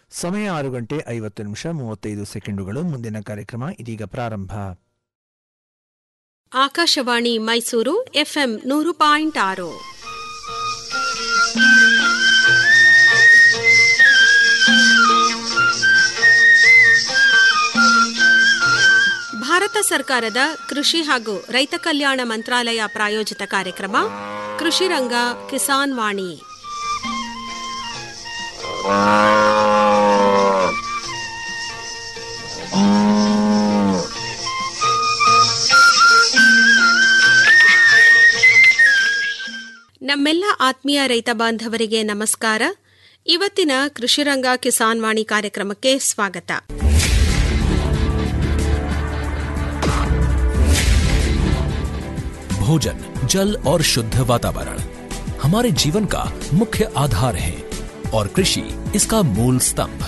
ಸಮಯ ಆರು ಗಂಟೆ ಐವತ್ತು ನಿಮಿಷ ಮೂವತ್ತೈದು ಸೆಕೆಂಡುಗಳು ಮುಂದಿನ ಕಾರ್ಯಕ್ರಮ ಇದೀಗ ಪ್ರಾರಂಭ ಆಕಾಶವಾಣಿ ಮೈಸೂರು ಎಫ್ಎಂ ನೂರು ಪಾಯಿಂಟ್ ಆರು ಭಾರತ ಸರ್ಕಾರದ ಕೃಷಿ ಹಾಗೂ ರೈತ ಕಲ್ಯಾಣ ಮಂತ್ರಾಲಯ ಪ್ರಾಯೋಜಿತ ಕಾರ್ಯಕ್ರಮ ಕೃಷಿ ರಂಗ ಕಿಸಾನ್ ವಾಣಿ ನಮ್ಮೆಲ್ಲ ಆತ್ಮೀಯ ರೈತ ಬಾಂಧವರಿಗೆ ನಮಸ್ಕಾರ ಇವತ್ತಿನ ಕೃಷಿರಂಗ ಕಿಸಾನ್ ವಾಣಿ ಕಾರ್ಯಕ್ರಮಕ್ಕೆ ಸ್ವಾಗತ भोजन जल और शुद्ध वातावरण हमारे जीवन का मुख्य आधार है और कृषि इसका मूल स्तंभ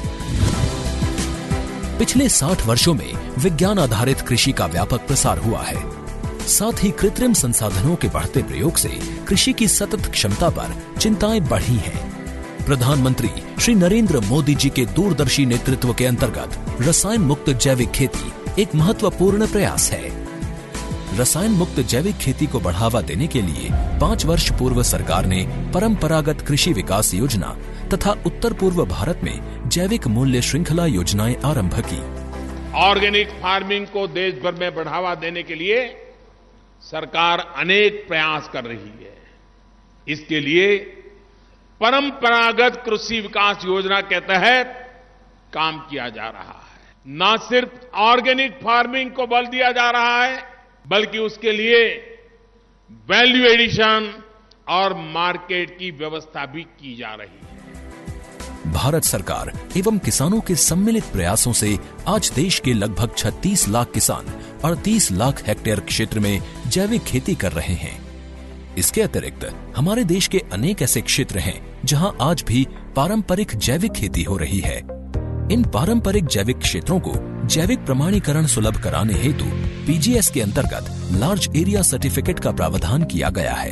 पिछले 60 वर्षों में विज्ञान आधारित कृषि का व्यापक प्रसार हुआ है साथ ही कृत्रिम संसाधनों के बढ़ते प्रयोग से कृषि की सतत क्षमता पर चिंताएं बढ़ी हैं प्रधानमंत्री श्री नरेंद्र मोदी जी के दूरदर्शी नेतृत्व के अंतर्गत रसायन मुक्त जैविक खेती एक महत्वपूर्ण प्रयास है रसायन मुक्त जैविक खेती को बढ़ावा देने के लिए पाँच वर्ष पूर्व सरकार ने परंपरागत कृषि विकास योजना तथा उत्तर पूर्व भारत में जैविक मूल्य श्रृंखला योजनाएं आरंभ की ऑर्गेनिक फार्मिंग को देश भर में बढ़ावा देने के लिए सरकार अनेक प्रयास कर रही है इसके लिए परंपरागत कृषि विकास योजना के तहत काम किया जा रहा है न सिर्फ ऑर्गेनिक फार्मिंग को बल दिया जा रहा है बल्कि उसके लिए वैल्यू एडिशन और मार्केट की व्यवस्था भी की जा रही है भारत सरकार एवं किसानों के सम्मिलित प्रयासों से आज देश के लगभग 36 लाख किसान 38 लाख हेक्टेयर क्षेत्र में जैविक खेती कर रहे हैं इसके अतिरिक्त हमारे देश के अनेक ऐसे क्षेत्र हैं जहां आज भी पारंपरिक जैविक खेती हो रही है इन पारंपरिक जैविक क्षेत्रों को जैविक प्रमाणीकरण सुलभ कराने हेतु पीजीएस के अंतर्गत लार्ज एरिया सर्टिफिकेट का प्रावधान किया गया है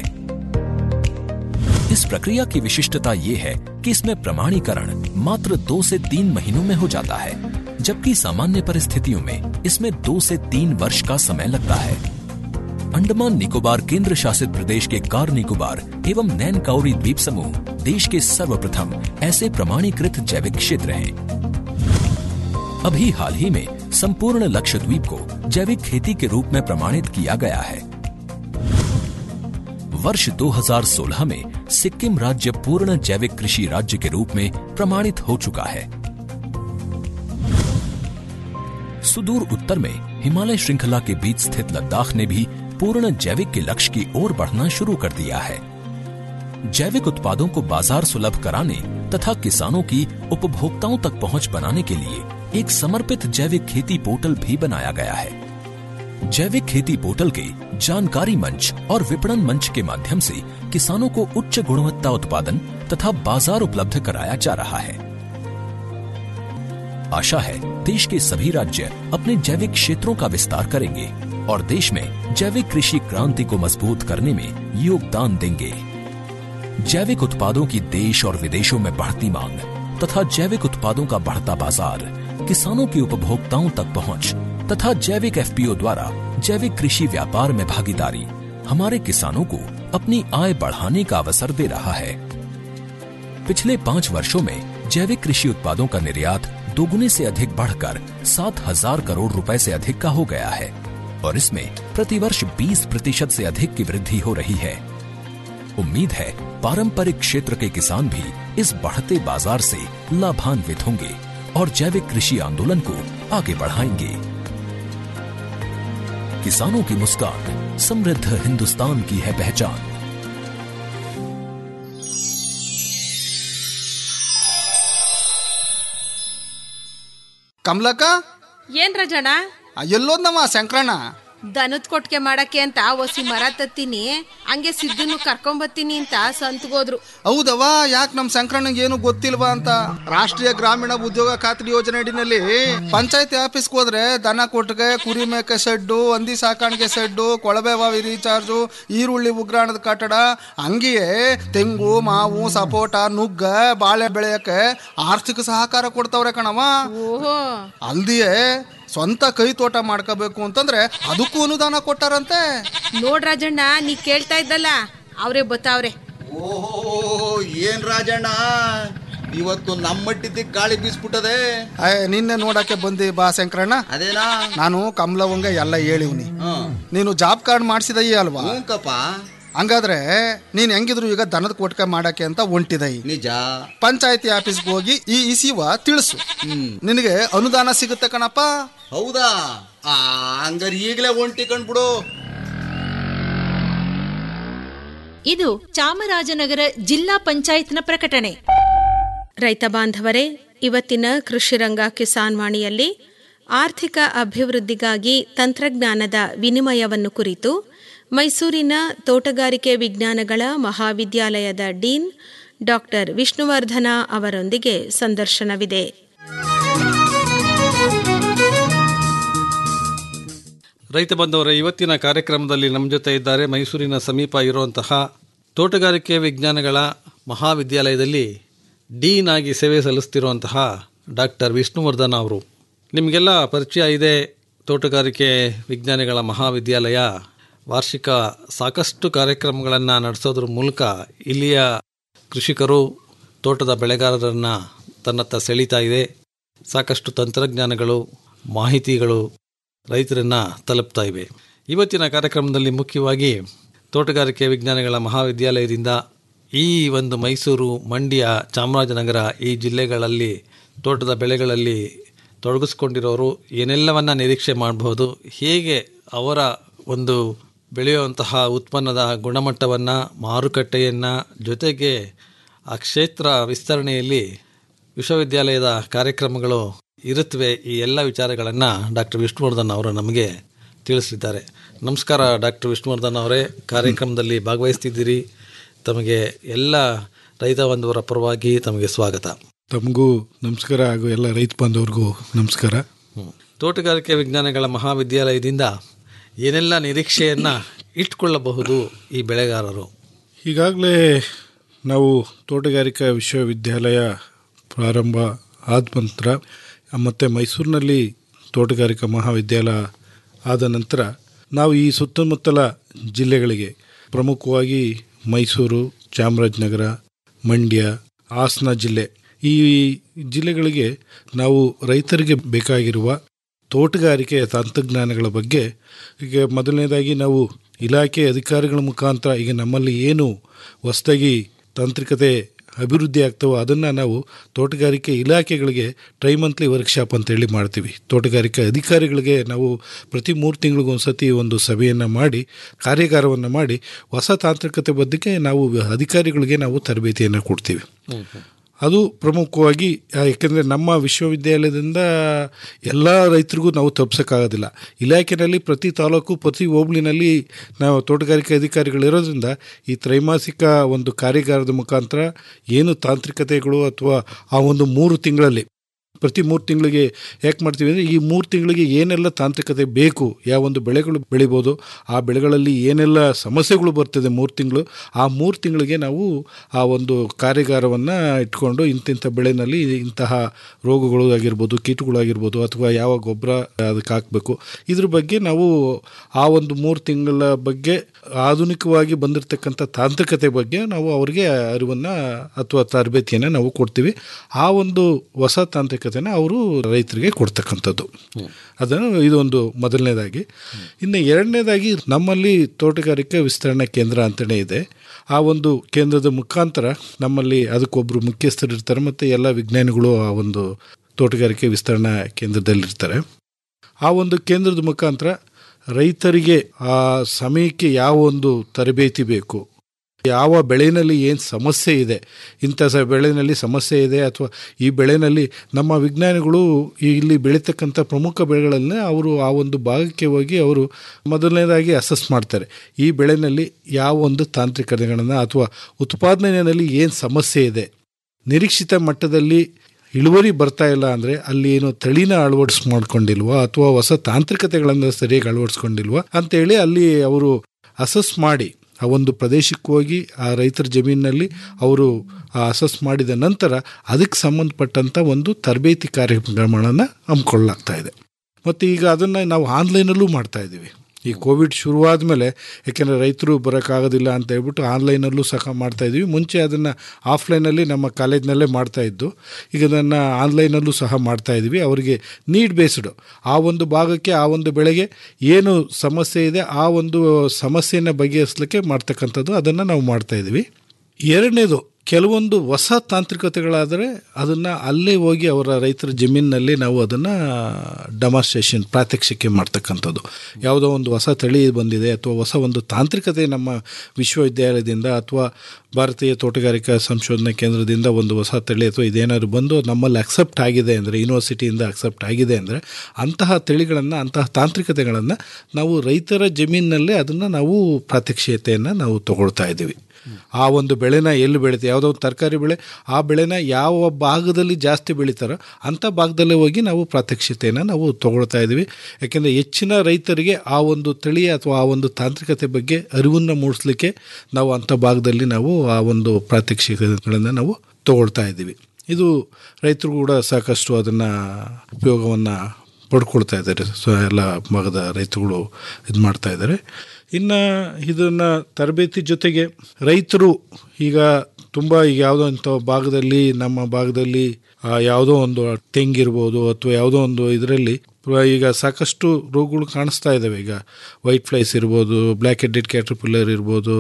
इस प्रक्रिया की विशिष्टता ये है कि इसमें प्रमाणीकरण मात्र दो से तीन महीनों में हो जाता है जबकि सामान्य परिस्थितियों में इसमें दो से तीन वर्ष का समय लगता है अंडमान निकोबार केंद्र शासित प्रदेश के कार निकोबार एवं नैन काउरी द्वीप समूह देश के सर्वप्रथम ऐसे प्रमाणीकृत जैविक क्षेत्र हैं अभी हाल ही में संपूर्ण लक्षद्वीप को जैविक खेती के रूप में प्रमाणित किया गया है वर्ष 2016 में सिक्किम राज्य पूर्ण जैविक कृषि राज्य के रूप में प्रमाणित हो चुका है सुदूर उत्तर में हिमालय श्रृंखला के बीच स्थित लद्दाख ने भी पूर्ण जैविक के लक्ष्य की ओर बढ़ना शुरू कर दिया है जैविक उत्पादों को बाजार सुलभ कराने तथा किसानों की उपभोक्ताओं तक पहुंच बनाने के लिए एक समर्पित जैविक खेती पोर्टल भी बनाया गया है जैविक खेती पोर्टल के जानकारी मंच और विपणन मंच के माध्यम से किसानों को उच्च गुणवत्ता उत्पादन तथा बाजार उपलब्ध कराया जा रहा है आशा है देश के सभी राज्य अपने जैविक क्षेत्रों का विस्तार करेंगे और देश में जैविक कृषि क्रांति को मजबूत करने में योगदान देंगे जैविक उत्पादों की देश और विदेशों में बढ़ती मांग तथा जैविक उत्पादों का बढ़ता बाजार किसानों की उपभोक्ताओं तक पहुंच तथा जैविक एफपीओ द्वारा जैविक कृषि व्यापार में भागीदारी हमारे किसानों को अपनी आय बढ़ाने का अवसर दे रहा है पिछले पाँच वर्षों में जैविक कृषि उत्पादों का निर्यात दोगुने से अधिक बढ़कर सात हजार करोड़ रुपए से अधिक का हो गया है और इसमें प्रतिवर्ष 20 प्रतिशत से अधिक की वृद्धि हो रही है उम्मीद है पारंपरिक क्षेत्र के किसान भी इस बढ़ते बाजार से लाभान्वित होंगे और जैविक कृषि आंदोलन को आगे बढ़ाएंगे किसानों की मुस्कान समृद्ध हिंदुस्तान की है पहचान ಕಮಲಕ್ಕ ಏನ್ ರಜಣ ಎಲ್ಲೋದ್ನವ ಶಂಕರಣ್ಣ ದನದ ಕೊಟ್ಟಿಗೆ ಮಾಡಕ್ಕೆ ಅಂತ ಒಸಿ ಮರ ತತ್ತೀನಿ ಹಂಗೆ ಸಿದ್ದನ್ನು ಕರ್ಕೊಂಬತ್ತೀನಿ ಅಂತ ಸಂತ್ಗೋದ್ರು ಹೌದವ ಯಾಕೆ ನಮ್ ಸಂಕ್ರಣ್ಣಗೆ ಏನು ಗೊತ್ತಿಲ್ವಾ ಅಂತ ರಾಷ್ಟ್ರೀಯ ಗ್ರಾಮೀಣ ಉದ್ಯೋಗ ಖಾತ್ರಿ ಯೋಜನೆ ಅಡಿನಲ್ಲಿ ಪಂಚಾಯತಿ ಆಫೀಸ್ಗೆ ಹೋದ್ರೆ ದನ ಕೊಟ್ಟಿಗೆ ಕುರಿ ಮೇಕೆ ಶೆಡ್ಡು ಹಂದಿ ಸಾಕಾಣಿಕೆ ಶೆಡ್ಡು ಕೊಳವೆ ಬಾವಿ ರೀಚಾರ್ಜು ಈರುಳ್ಳಿ ಉಗ್ರಾಣದ ಕಟ್ಟಡ ಹಂಗೆಯೇ ತೆಂಗು ಮಾವು ಸಪೋಟ ನುಗ್ಗ ಬಾಳೆ ಬೆಳೆಯಕ್ಕೆ ಆರ್ಥಿಕ ಸಹಕಾರ ಕೊಡ್ತಾವ್ರೆ ಕಣವ ಓಹೋ ಅಲ್ದಿಯೇ ಸ್ವಂತ ಕೈ ತೋಟ ಮಾಡ್ಕೋಬೇಕು ಅಂತಂದ್ರೆ ಅದಕ್ಕೂ ಅನುದಾನ ಕೊಟ್ಟಾರಂತೆ ನೋಡ್ ರಾಜಣ್ಣ ನೀ ಕೇಳ್ತಾ ಇದ್ದಲ್ಲ ಅವರೇ ಬತ್ತಾವ್ರೆ ಓಹೋ ಏನ್ ರಾಜಣ್ಣ ಇವತ್ತು ನಮ್ಮಟ್ಟಿದ್ದ ಗಾಳಿ ಬೀಸ್ಬಿಟ್ಟದೆ ಅಯ್ಯ, ನಿನ್ನೆ ನೋಡಕ್ಕೆ ಬಂದಿ ಬಾ ಶಂಕರಣ್ಣ ಅದೇನಾ ನಾನು ಕಮಲವಂಗ ಎಲ್ಲ ಹೇಳಿವ್ನಿ ಹ್ಮ್ ನೀನು ಜಾಬ್ ಕಾರ್ಡ್ ಮಾಡಿಸಿದಯಿ ಅಲ್ವಾ ಹ್ಞೂಕಪ್ಪ ಹಂಗಾದ್ರೆ ನೀನ್ ಹೆಂಗಿದ್ರು ಈಗ ದನದ ಕೊಟ್ಕ ಮಾಡಕ್ಕೆ ಅಂತ ಹೊಂಟಿದಯಿ ನಿಜ ಪಂಚಾಯತಿ ಆಫೀಸ್ಗೆ ಹೋಗಿ ಈ ಇಸಿವ ತಿಳಿಸು ಹ್ಮ್ ನಿನಗೆ ಅನುದಾನ ಸಿಗುತ್ತೆ ಕಣಪ್ಪ ಹೌದಾ ಆ ಹಂಗಾರೆ ಈಗಲೇ ಒಂಟಿ ಕಂಡ್ಬಿಡು ಇದು ಚಾಮರಾಜನಗರ ಜಿಲ್ಲಾ ಪಂಚಾಯತ್ನ ಪ್ರಕಟಣೆ ರೈತ ಬಾಂಧವರೇ ಇವತ್ತಿನ ಕೃಷಿರಂಗ ಕಿಸಾನ್ ವಾಣಿಯಲ್ಲಿ ಆರ್ಥಿಕ ಅಭಿವೃದ್ಧಿಗಾಗಿ ತಂತ್ರಜ್ಞಾನದ ವಿನಿಮಯವನ್ನು ಕುರಿತು ಮೈಸೂರಿನ ತೋಟಗಾರಿಕೆ ವಿಜ್ಞಾನಗಳ ಮಹಾವಿದ್ಯಾಲಯದ ಡೀನ್ ಡಾಕ್ಟರ್ ವಿಷ್ಣುವರ್ಧನ ಅವರೊಂದಿಗೆ ಸಂದರ್ಶನವಿದೆ ರೈತ ಬಂಧವರ ಇವತ್ತಿನ ಕಾರ್ಯಕ್ರಮದಲ್ಲಿ ನಮ್ಮ ಜೊತೆ ಇದ್ದಾರೆ ಮೈಸೂರಿನ ಸಮೀಪ ಇರುವಂತಹ ತೋಟಗಾರಿಕೆ ವಿಜ್ಞಾನಗಳ ಮಹಾವಿದ್ಯಾಲಯದಲ್ಲಿ ಡೀನ್ ಆಗಿ ಸೇವೆ ಸಲ್ಲಿಸ್ತಿರುವಂತಹ ಡಾಕ್ಟರ್ ವಿಷ್ಣುವರ್ಧನ್ ಅವರು ನಿಮಗೆಲ್ಲ ಪರಿಚಯ ಇದೆ ತೋಟಗಾರಿಕೆ ವಿಜ್ಞಾನಿಗಳ ಮಹಾವಿದ್ಯಾಲಯ ವಾರ್ಷಿಕ ಸಾಕಷ್ಟು ಕಾರ್ಯಕ್ರಮಗಳನ್ನು ನಡೆಸೋದ್ರ ಮೂಲಕ ಇಲ್ಲಿಯ ಕೃಷಿಕರು ತೋಟದ ಬೆಳೆಗಾರರನ್ನು ತನ್ನತ್ತ ಸೆಳೀತಾ ಇದೆ ಸಾಕಷ್ಟು ತಂತ್ರಜ್ಞಾನಗಳು ಮಾಹಿತಿಗಳು ರೈತರನ್ನ ತಲುಪ್ತಾ ಇವೆ ಇವತ್ತಿನ ಕಾರ್ಯಕ್ರಮದಲ್ಲಿ ಮುಖ್ಯವಾಗಿ ತೋಟಗಾರಿಕೆ ವಿಜ್ಞಾನಗಳ ಮಹಾವಿದ್ಯಾಲಯದಿಂದ ಈ ಒಂದು ಮೈಸೂರು ಮಂಡ್ಯ ಚಾಮರಾಜನಗರ ಈ ಜಿಲ್ಲೆಗಳಲ್ಲಿ ತೋಟದ ಬೆಳೆಗಳಲ್ಲಿ ತೊಡಗಿಸ್ಕೊಂಡಿರೋರು ಏನೆಲ್ಲವನ್ನ ನಿರೀಕ್ಷೆ ಮಾಡಬಹುದು ಹೇಗೆ ಅವರ ಒಂದು ಬೆಳೆಯುವಂತಹ ಉತ್ಪನ್ನದ ಗುಣಮಟ್ಟವನ್ನು ಮಾರುಕಟ್ಟೆಯನ್ನು ಜೊತೆಗೆ ಆ ಕ್ಷೇತ್ರ ವಿಸ್ತರಣೆಯಲ್ಲಿ ವಿಶ್ವವಿದ್ಯಾಲಯದ ಕಾರ್ಯಕ್ರಮಗಳು ಇರುತ್ತವೆ ಈ ಎಲ್ಲ ವಿಚಾರಗಳನ್ನು ಡಾಕ್ಟರ್ ವಿಷ್ಣುವರ್ಧನ್ ಅವರು ನಮಗೆ ತಿಳಿಸಿದ್ದಾರೆ ನಮಸ್ಕಾರ ಡಾಕ್ಟರ್ ವಿಷ್ಣುವರ್ಧನ್ ಅವರೇ ಕಾರ್ಯಕ್ರಮದಲ್ಲಿ ಭಾಗವಹಿಸ್ತಿದ್ದೀರಿ ತಮಗೆ ಎಲ್ಲ ರೈತ ಬಂಧುವರ ಪರವಾಗಿ ತಮಗೆ ಸ್ವಾಗತ ತಮಗೂ ನಮಸ್ಕಾರ ಹಾಗೂ ಎಲ್ಲ ರೈತ ಬಾಂಧವ್ರಿಗೂ ನಮಸ್ಕಾರ ಹ್ಮ್. ತೋಟಗಾರಿಕೆ ವಿಜ್ಞಾನಗಳ ಮಹಾವಿದ್ಯಾಲಯದಿಂದ ಏನೆಲ್ಲ ನಿರೀಕ್ಷೆಯನ್ನು ಇಟ್ಕೊಳ್ಳಬಹುದು ಈ ಬೆಳೆಗಾರರು ಈಗಾಗಲೇ ನಾವು ತೋಟಗಾರಿಕಾ ವಿಶ್ವವಿದ್ಯಾಲಯ ಪ್ರಾರಂಭ ಆದ ನಂತರ ಮತ್ತು ಮೈಸೂರಿನಲ್ಲಿ ತೋಟಗಾರಿಕಾ ಮಹಾವಿದ್ಯಾಲಯ ಆದ ನಂತರ ನಾವು ಈ ಸುತ್ತಮುತ್ತಲ ಜಿಲ್ಲೆಗಳಿಗೆ ಪ್ರಮುಖವಾಗಿ ಮೈಸೂರು ಚಾಮರಾಜನಗರ ಮಂಡ್ಯ ಹಾಸನ ಜಿಲ್ಲೆ ಈ ಜಿಲ್ಲೆಗಳಿಗೆ ನಾವು ರೈತರಿಗೆ ಬೇಕಾಗಿರುವ ತೋಟಗಾರಿಕೆಯ ತಂತ್ರಜ್ಞಾನಗಳ ಬಗ್ಗೆ ಈಗ ಮೊದಲನೇದಾಗಿ ನಾವು ಇಲಾಖೆ ಅಧಿಕಾರಿಗಳ ಮುಖಾಂತರ ಈಗ ನಮ್ಮಲ್ಲಿ ಏನು ಹೊಸದಾಗಿ ತಾಂತ್ರಿಕತೆ ಅಭಿವೃದ್ಧಿ ಆಗ್ತವೋ ಅದನ್ನು ನಾವು ತೋಟಗಾರಿಕೆ ಇಲಾಖೆಗಳಿಗೆ ಟ್ರೈ ಮಂತ್ಲಿ ವರ್ಕ್ಶಾಪ್ ಅಂತೇಳಿ ಮಾಡ್ತೀವಿ ತೋಟಗಾರಿಕೆ ಅಧಿಕಾರಿಗಳಿಗೆ ನಾವು ಪ್ರತಿ ಮೂರು ತಿಂಗಳಿಗೂ ಒಂದು ಸತಿ ಒಂದು ಸಭೆಯನ್ನು ಮಾಡಿ ಕಾರ್ಯಾಗಾರವನ್ನು ಮಾಡಿ ಹೊಸ ತಾಂತ್ರಿಕತೆ ಬಗ್ಗೆ ನಾವು ಅಧಿಕಾರಿಗಳಿಗೆ ನಾವು ತರಬೇತಿಯನ್ನು ಕೊಡ್ತೀವಿ ಅದು ಪ್ರಮುಖವಾಗಿ ಯಾಕೆಂದರೆ ನಮ್ಮ ವಿಶ್ವವಿದ್ಯಾಲಯದಿಂದ ಎಲ್ಲ ರೈತರಿಗೂ ನಾವು ತಪ್ಪಿಸೋಕ್ಕಾಗೋದಿಲ್ಲ ಇಲಾಖೆಯಲ್ಲಿ ಪ್ರತಿ ತಾಲೂಕು ಪ್ರತಿ ಹೋಬಳಿನಲ್ಲಿ ನಾವು ತೋಟಗಾರಿಕೆ ಅಧಿಕಾರಿಗಳು ಇರೋದ್ರಿಂದ ಈ ತ್ರೈಮಾಸಿಕ ಒಂದು ಕಾರ್ಯಾಗಾರದ ಮುಖಾಂತರ ಏನು ತಾಂತ್ರಿಕತೆಗಳು ಅಥವಾ ಆ ಒಂದು ಮೂರು ತಿಂಗಳಲ್ಲಿ ಪ್ರತಿ ಮೂರು ತಿಂಗಳಿಗೆ ಯಾಕೆ ಮಾಡ್ತೀವಿ ಅಂದರೆ ಈ ಮೂರು ತಿಂಗಳಿಗೆ ಏನೆಲ್ಲ ತಾಂತ್ರಿಕತೆ ಬೇಕು ಯಾವ ಒಂದು ಬೆಳೆಗಳು ಬೆಳಿಬೋದು ಆ ಬೆಳೆಗಳಲ್ಲಿ ಏನೆಲ್ಲ ಸಮಸ್ಯೆಗಳು ಬರ್ತದೆ ಮೂರು ತಿಂಗಳು ಆ ಮೂರು ತಿಂಗಳಿಗೆ ನಾವು ಆ ಒಂದು ಕಾರ್ಯಾಗಾರವನ್ನು ಇಟ್ಕೊಂಡು ಇಂತಿಂಥ ಬೆಳೆನಲ್ಲಿ ಇಂತಹ ರೋಗಗಳು ಆಗಿರ್ಬೋದು ಕೀಟಗಳು ಆಗಿರ್ಬೋದು ಅಥವಾ ಯಾವ ಗೊಬ್ಬರ ಅದಕ್ಕೆ ಹಾಕಬೇಕು ಇದ್ರ ಬಗ್ಗೆ ನಾವು ಆ ಒಂದು ಮೂರು ತಿಂಗಳ ಬಗ್ಗೆ ಆಧುನಿಕವಾಗಿ ಬಂದಿರತಕ್ಕಂಥ ತಾಂತ್ರಿಕತೆ ಬಗ್ಗೆ ನಾವು ಅವರಿಗೆ ಅರಿವನ್ನು ಅಥವಾ ತರಬೇತಿಯನ್ನು ನಾವು ಕೊಡ್ತೀವಿ ಆ ಒಂದು ಹೊಸ ತಾಂತ್ರಿಕತೆನ ಅವರು ರೈತರಿಗೆ ಕೊಡ್ತಕ್ಕಂಥದ್ದು ಅದನ್ನು ಇದೊಂದು ಮೊದಲನೇದಾಗಿ ಇನ್ನು ಎರಡನೇದಾಗಿ ನಮ್ಮಲ್ಲಿ ತೋಟಗಾರಿಕೆ ವಿಸ್ತರಣಾ ಕೇಂದ್ರ ಅಂತಲೇ ಇದೆ ಆ ಒಂದು ಕೇಂದ್ರದ ಮುಖಾಂತರ ನಮ್ಮಲ್ಲಿ ಅದಕ್ಕೊಬ್ಬರು ಮುಖ್ಯಸ್ಥರು ಇರ್ತಾರೆ ಮತ್ತು ಎಲ್ಲ ವಿಜ್ಞಾನಿಗಳು ಆ ಒಂದು ತೋಟಗಾರಿಕೆ ವಿಸ್ತರಣಾ ಕೇಂದ್ರದಲ್ಲಿರ್ತಾರೆ ಆ ಒಂದು ಕೇಂದ್ರದ ಮುಖಾಂತರ ರೈತರಿಗೆ ಆ ಸಮಯಕ್ಕೆ ಯಾವ ಒಂದು ತರಬೇತಿ ಬೇಕು ಯಾವ ಬೆಳೆಯಲ್ಲಿ ಏನು ಸಮಸ್ಯೆ ಇದೆ ಇಂಥ ಸ ಬೆಳೆಯಲ್ಲಿ ಸಮಸ್ಯೆ ಇದೆ ಅಥವಾ ಈ ಬೆಳೆಯಲ್ಲಿ ನಮ್ಮ ವಿಜ್ಞಾನಿಗಳು ಈ ಇಲ್ಲಿ ಬೆಳೀತಕ್ಕಂಥ ಪ್ರಮುಖ ಬೆಳೆಗಳನ್ನೇ ಅವರು ಆ ಒಂದು ಭಾಗಕ್ಕೆ ಹೋಗಿ ಅವರು ಮೊದಲನೇದಾಗಿ ಅಸೆಸ್ ಮಾಡ್ತಾರೆ ಈ ಬೆಳೆಯಲ್ಲಿ ಯಾವ ಒಂದು ತಾಂತ್ರಿಕತೆಗಳನ್ನು ಅಥವಾ ಉತ್ಪಾದನೆಯಲ್ಲಿ ಏನು ಸಮಸ್ಯೆ ಇದೆ ನಿರೀಕ್ಷಿತ ಮಟ್ಟದಲ್ಲಿ ಇಳುವರಿ ಬರ್ತಾ ಇಲ್ಲ ಅಂದರೆ ಅಲ್ಲಿ ಏನು ತಳಿನ ಅಳವಡಿಸ್ ಮಾಡ್ಕೊಂಡಿಲ್ವಾ ಅಥವಾ ಹೊಸ ತಾಂತ್ರಿಕತೆಗಳನ್ನು ಸರಿಯಾಗಿ ಅಳವಡಿಸ್ಕೊಂಡಿಲ್ವಾ ಅಂತೇಳಿ ಅಲ್ಲಿ ಅವರು ಅಸೆಸ್ ಮಾಡಿ ಆ ಒಂದು ಪ್ರದೇಶಕ್ಕೆ ಹೋಗಿ ಆ ರೈತರ ಜಮೀನಿನಲ್ಲಿ ಅವರು ಅಸೆಸ್ ಮಾಡಿದ ನಂತರ ಅದಕ್ಕೆ ಸಂಬಂಧಪಟ್ಟಂಥ ಒಂದು ತರಬೇತಿ ಕಾರ್ಯಕ್ರಮಗಳನ್ನು ಹಮ್ಮಿಕೊಳ್ಳಲಾಗ್ತಾ ಇದೆ ಮತ್ತು ಈಗ ಅದನ್ನು ನಾವು ಆನ್ಲೈನಲ್ಲೂ ಮಾಡ್ತಾ ಇದ್ದೀವಿ ಈ ಕೋವಿಡ್ ಶುರುವಾದ ಮೇಲೆ ಯಾಕೆಂದರೆ ರೈತರು ಬರೋಕ್ಕಾಗೋದಿಲ್ಲ ಅಂತ ಹೇಳ್ಬಿಟ್ಟು ಆನ್ಲೈನಲ್ಲೂ ಸಹ ಮಾಡ್ತಾ ಇದ್ವಿ ಮುಂಚೆ ಅದನ್ನು ಆಫ್ಲೈನಲ್ಲಿ ನಮ್ಮ ಕಾಲೇಜ್ನಲ್ಲೇ ಮಾಡ್ತಾ ಇದ್ದು ಈಗ ಅದನ್ನು ಆನ್ಲೈನಲ್ಲೂ ಸಹ ಮಾಡ್ತಾ ಇದ್ವಿ ಅವರಿಗೆ ನೀಡ್ ಬೇಸ್ಡ್ ಆ ಒಂದು ಭಾಗಕ್ಕೆ ಆ ಒಂದು ಬೆಳೆಗೆ ಏನು ಸಮಸ್ಯೆ ಇದೆ ಆ ಒಂದು ಸಮಸ್ಯೆಯನ್ನು ಬಗೆಹರಿಸಲಿಕ್ಕೆ ಮಾಡ್ತಕ್ಕಂಥದ್ದು ಅದನ್ನು ನಾವು ಮಾಡ್ತಾ ಇದ್ವಿ ಎರಡನೇದು ಕೆಲವೊಂದು ಹೊಸ ತಾಂತ್ರಿಕತೆಗಳಾದರೆ ಅದನ್ನು ಅಲ್ಲೇ ಹೋಗಿ ಅವರ ರೈತರ ಜಮೀನಿನಲ್ಲಿ ನಾವು ಅದನ್ನು ಡೆಮಾನ್ಸ್ಟ್ರೇಷನ್ ಪ್ರಾತ್ಯಕ್ಷಿಕೆ ಮಾಡ್ತಕ್ಕಂಥದ್ದು ಯಾವುದೋ ಒಂದು ಹೊಸ ತಳಿ ಬಂದಿದೆ ಅಥವಾ ಹೊಸ ಒಂದು ತಾಂತ್ರಿಕತೆ ನಮ್ಮ ವಿಶ್ವವಿದ್ಯಾಲಯದಿಂದ ಅಥವಾ ಭಾರತೀಯ ತೋಟಗಾರಿಕಾ ಸಂಶೋಧನಾ ಕೇಂದ್ರದಿಂದ ಒಂದು ಹೊಸ ತಳಿ ಅಥವಾ ಇದೇನಾದ್ರು ಬಂದು ನಮ್ಮಲ್ಲಿ ಅಕ್ಸೆಪ್ಟ್ ಆಗಿದೆ ಅಂದರೆ ಯೂನಿವರ್ಸಿಟಿಯಿಂದ ಅಕ್ಸೆಪ್ಟ್ ಆಗಿದೆ ಅಂದರೆ ಅಂತಹ ತಳಿಗಳನ್ನು ಅಂತಹ ತಾಂತ್ರಿಕತೆಗಳನ್ನು ನಾವು ರೈತರ ಜಮೀನಿನಲ್ಲೇ ಅದನ್ನು ನಾವು ಪ್ರಾತ್ಯಕ್ಷಿಕತೆಯನ್ನು ನಾವು ತಗೊಳ್ತಾ ಇದ್ದೀವಿ ಆ ಒಂದು ಬೆಳೆನ ಎಲ್ಲಿ ಬೆಳೀತೆ ಯಾವುದೋ ಒಂದು ತರಕಾರಿ ಬೆಳೆ ಆ ಬೆಳೆನ ಯಾವ ಭಾಗದಲ್ಲಿ ಜಾಸ್ತಿ ಬೆಳೀತಾರೋ ಅಂಥ ಭಾಗದಲ್ಲೇ ಹೋಗಿ ನಾವು ಪ್ರಾತ್ಯಕ್ಷಿತೆಯನ್ನು ನಾವು ತಗೊಳ್ತಾ ಇದ್ದೀವಿ ಯಾಕೆಂದರೆ ಹೆಚ್ಚಿನ ರೈತರಿಗೆ ಆ ಒಂದು ತಳಿ ಅಥವಾ ಆ ಒಂದು ತಾಂತ್ರಿಕತೆ ಬಗ್ಗೆ ಅರಿವನ್ನು ಮೂಡಿಸ್ಲಿಕ್ಕೆ ನಾವು ಅಂಥ ಭಾಗದಲ್ಲಿ ನಾವು ಆ ಒಂದು ಪ್ರಾತ್ಯಕ್ಷಿಕೆಗಳನ್ನು ನಾವು ತಗೊಳ್ತಾ ಇದ್ದೀವಿ ಇದು ರೈತರು ಕೂಡ ಸಾಕಷ್ಟು ಅದನ್ನು ಉಪಯೋಗವನ್ನು ಪಡ್ಕೊಳ್ತಾ ಇದ್ದಾರೆ ಸೊ ಎಲ್ಲ ಭಾಗದ ರೈತರುಗಳು ಇದು ಮಾಡ್ತಾ ಇದ್ದಾರೆ ಇನ್ನು ಇದನ್ನು ತರಬೇತಿ ಜೊತೆಗೆ ರೈತರು ಈಗ ತುಂಬ ಈಗ ಯಾವುದೋ ಇಂಥ ಭಾಗದಲ್ಲಿ ನಮ್ಮ ಭಾಗದಲ್ಲಿ ಆ, ಯಾವುದೋ ಒಂದು ತೆಂಗಿರ್ಬೋದು ಅಥವಾ ಯಾವುದೋ ಒಂದು ಇದರಲ್ಲಿ ಈಗ ಸಾಕಷ್ಟು ರೋಗಗಳು ಕಾಣಿಸ್ತಾ ಇದ್ದಾವೆ ಈಗ ವೈಟ್ ಫ್ಲೈಸ್ ಇರ್ಬೋದು ಬ್ಲ್ಯಾಕ್ ಹೆಡೆಡ್ ಕ್ಯಾಟ್ರಪಿಲ್ಲರ್ ಇರ್ಬೋದು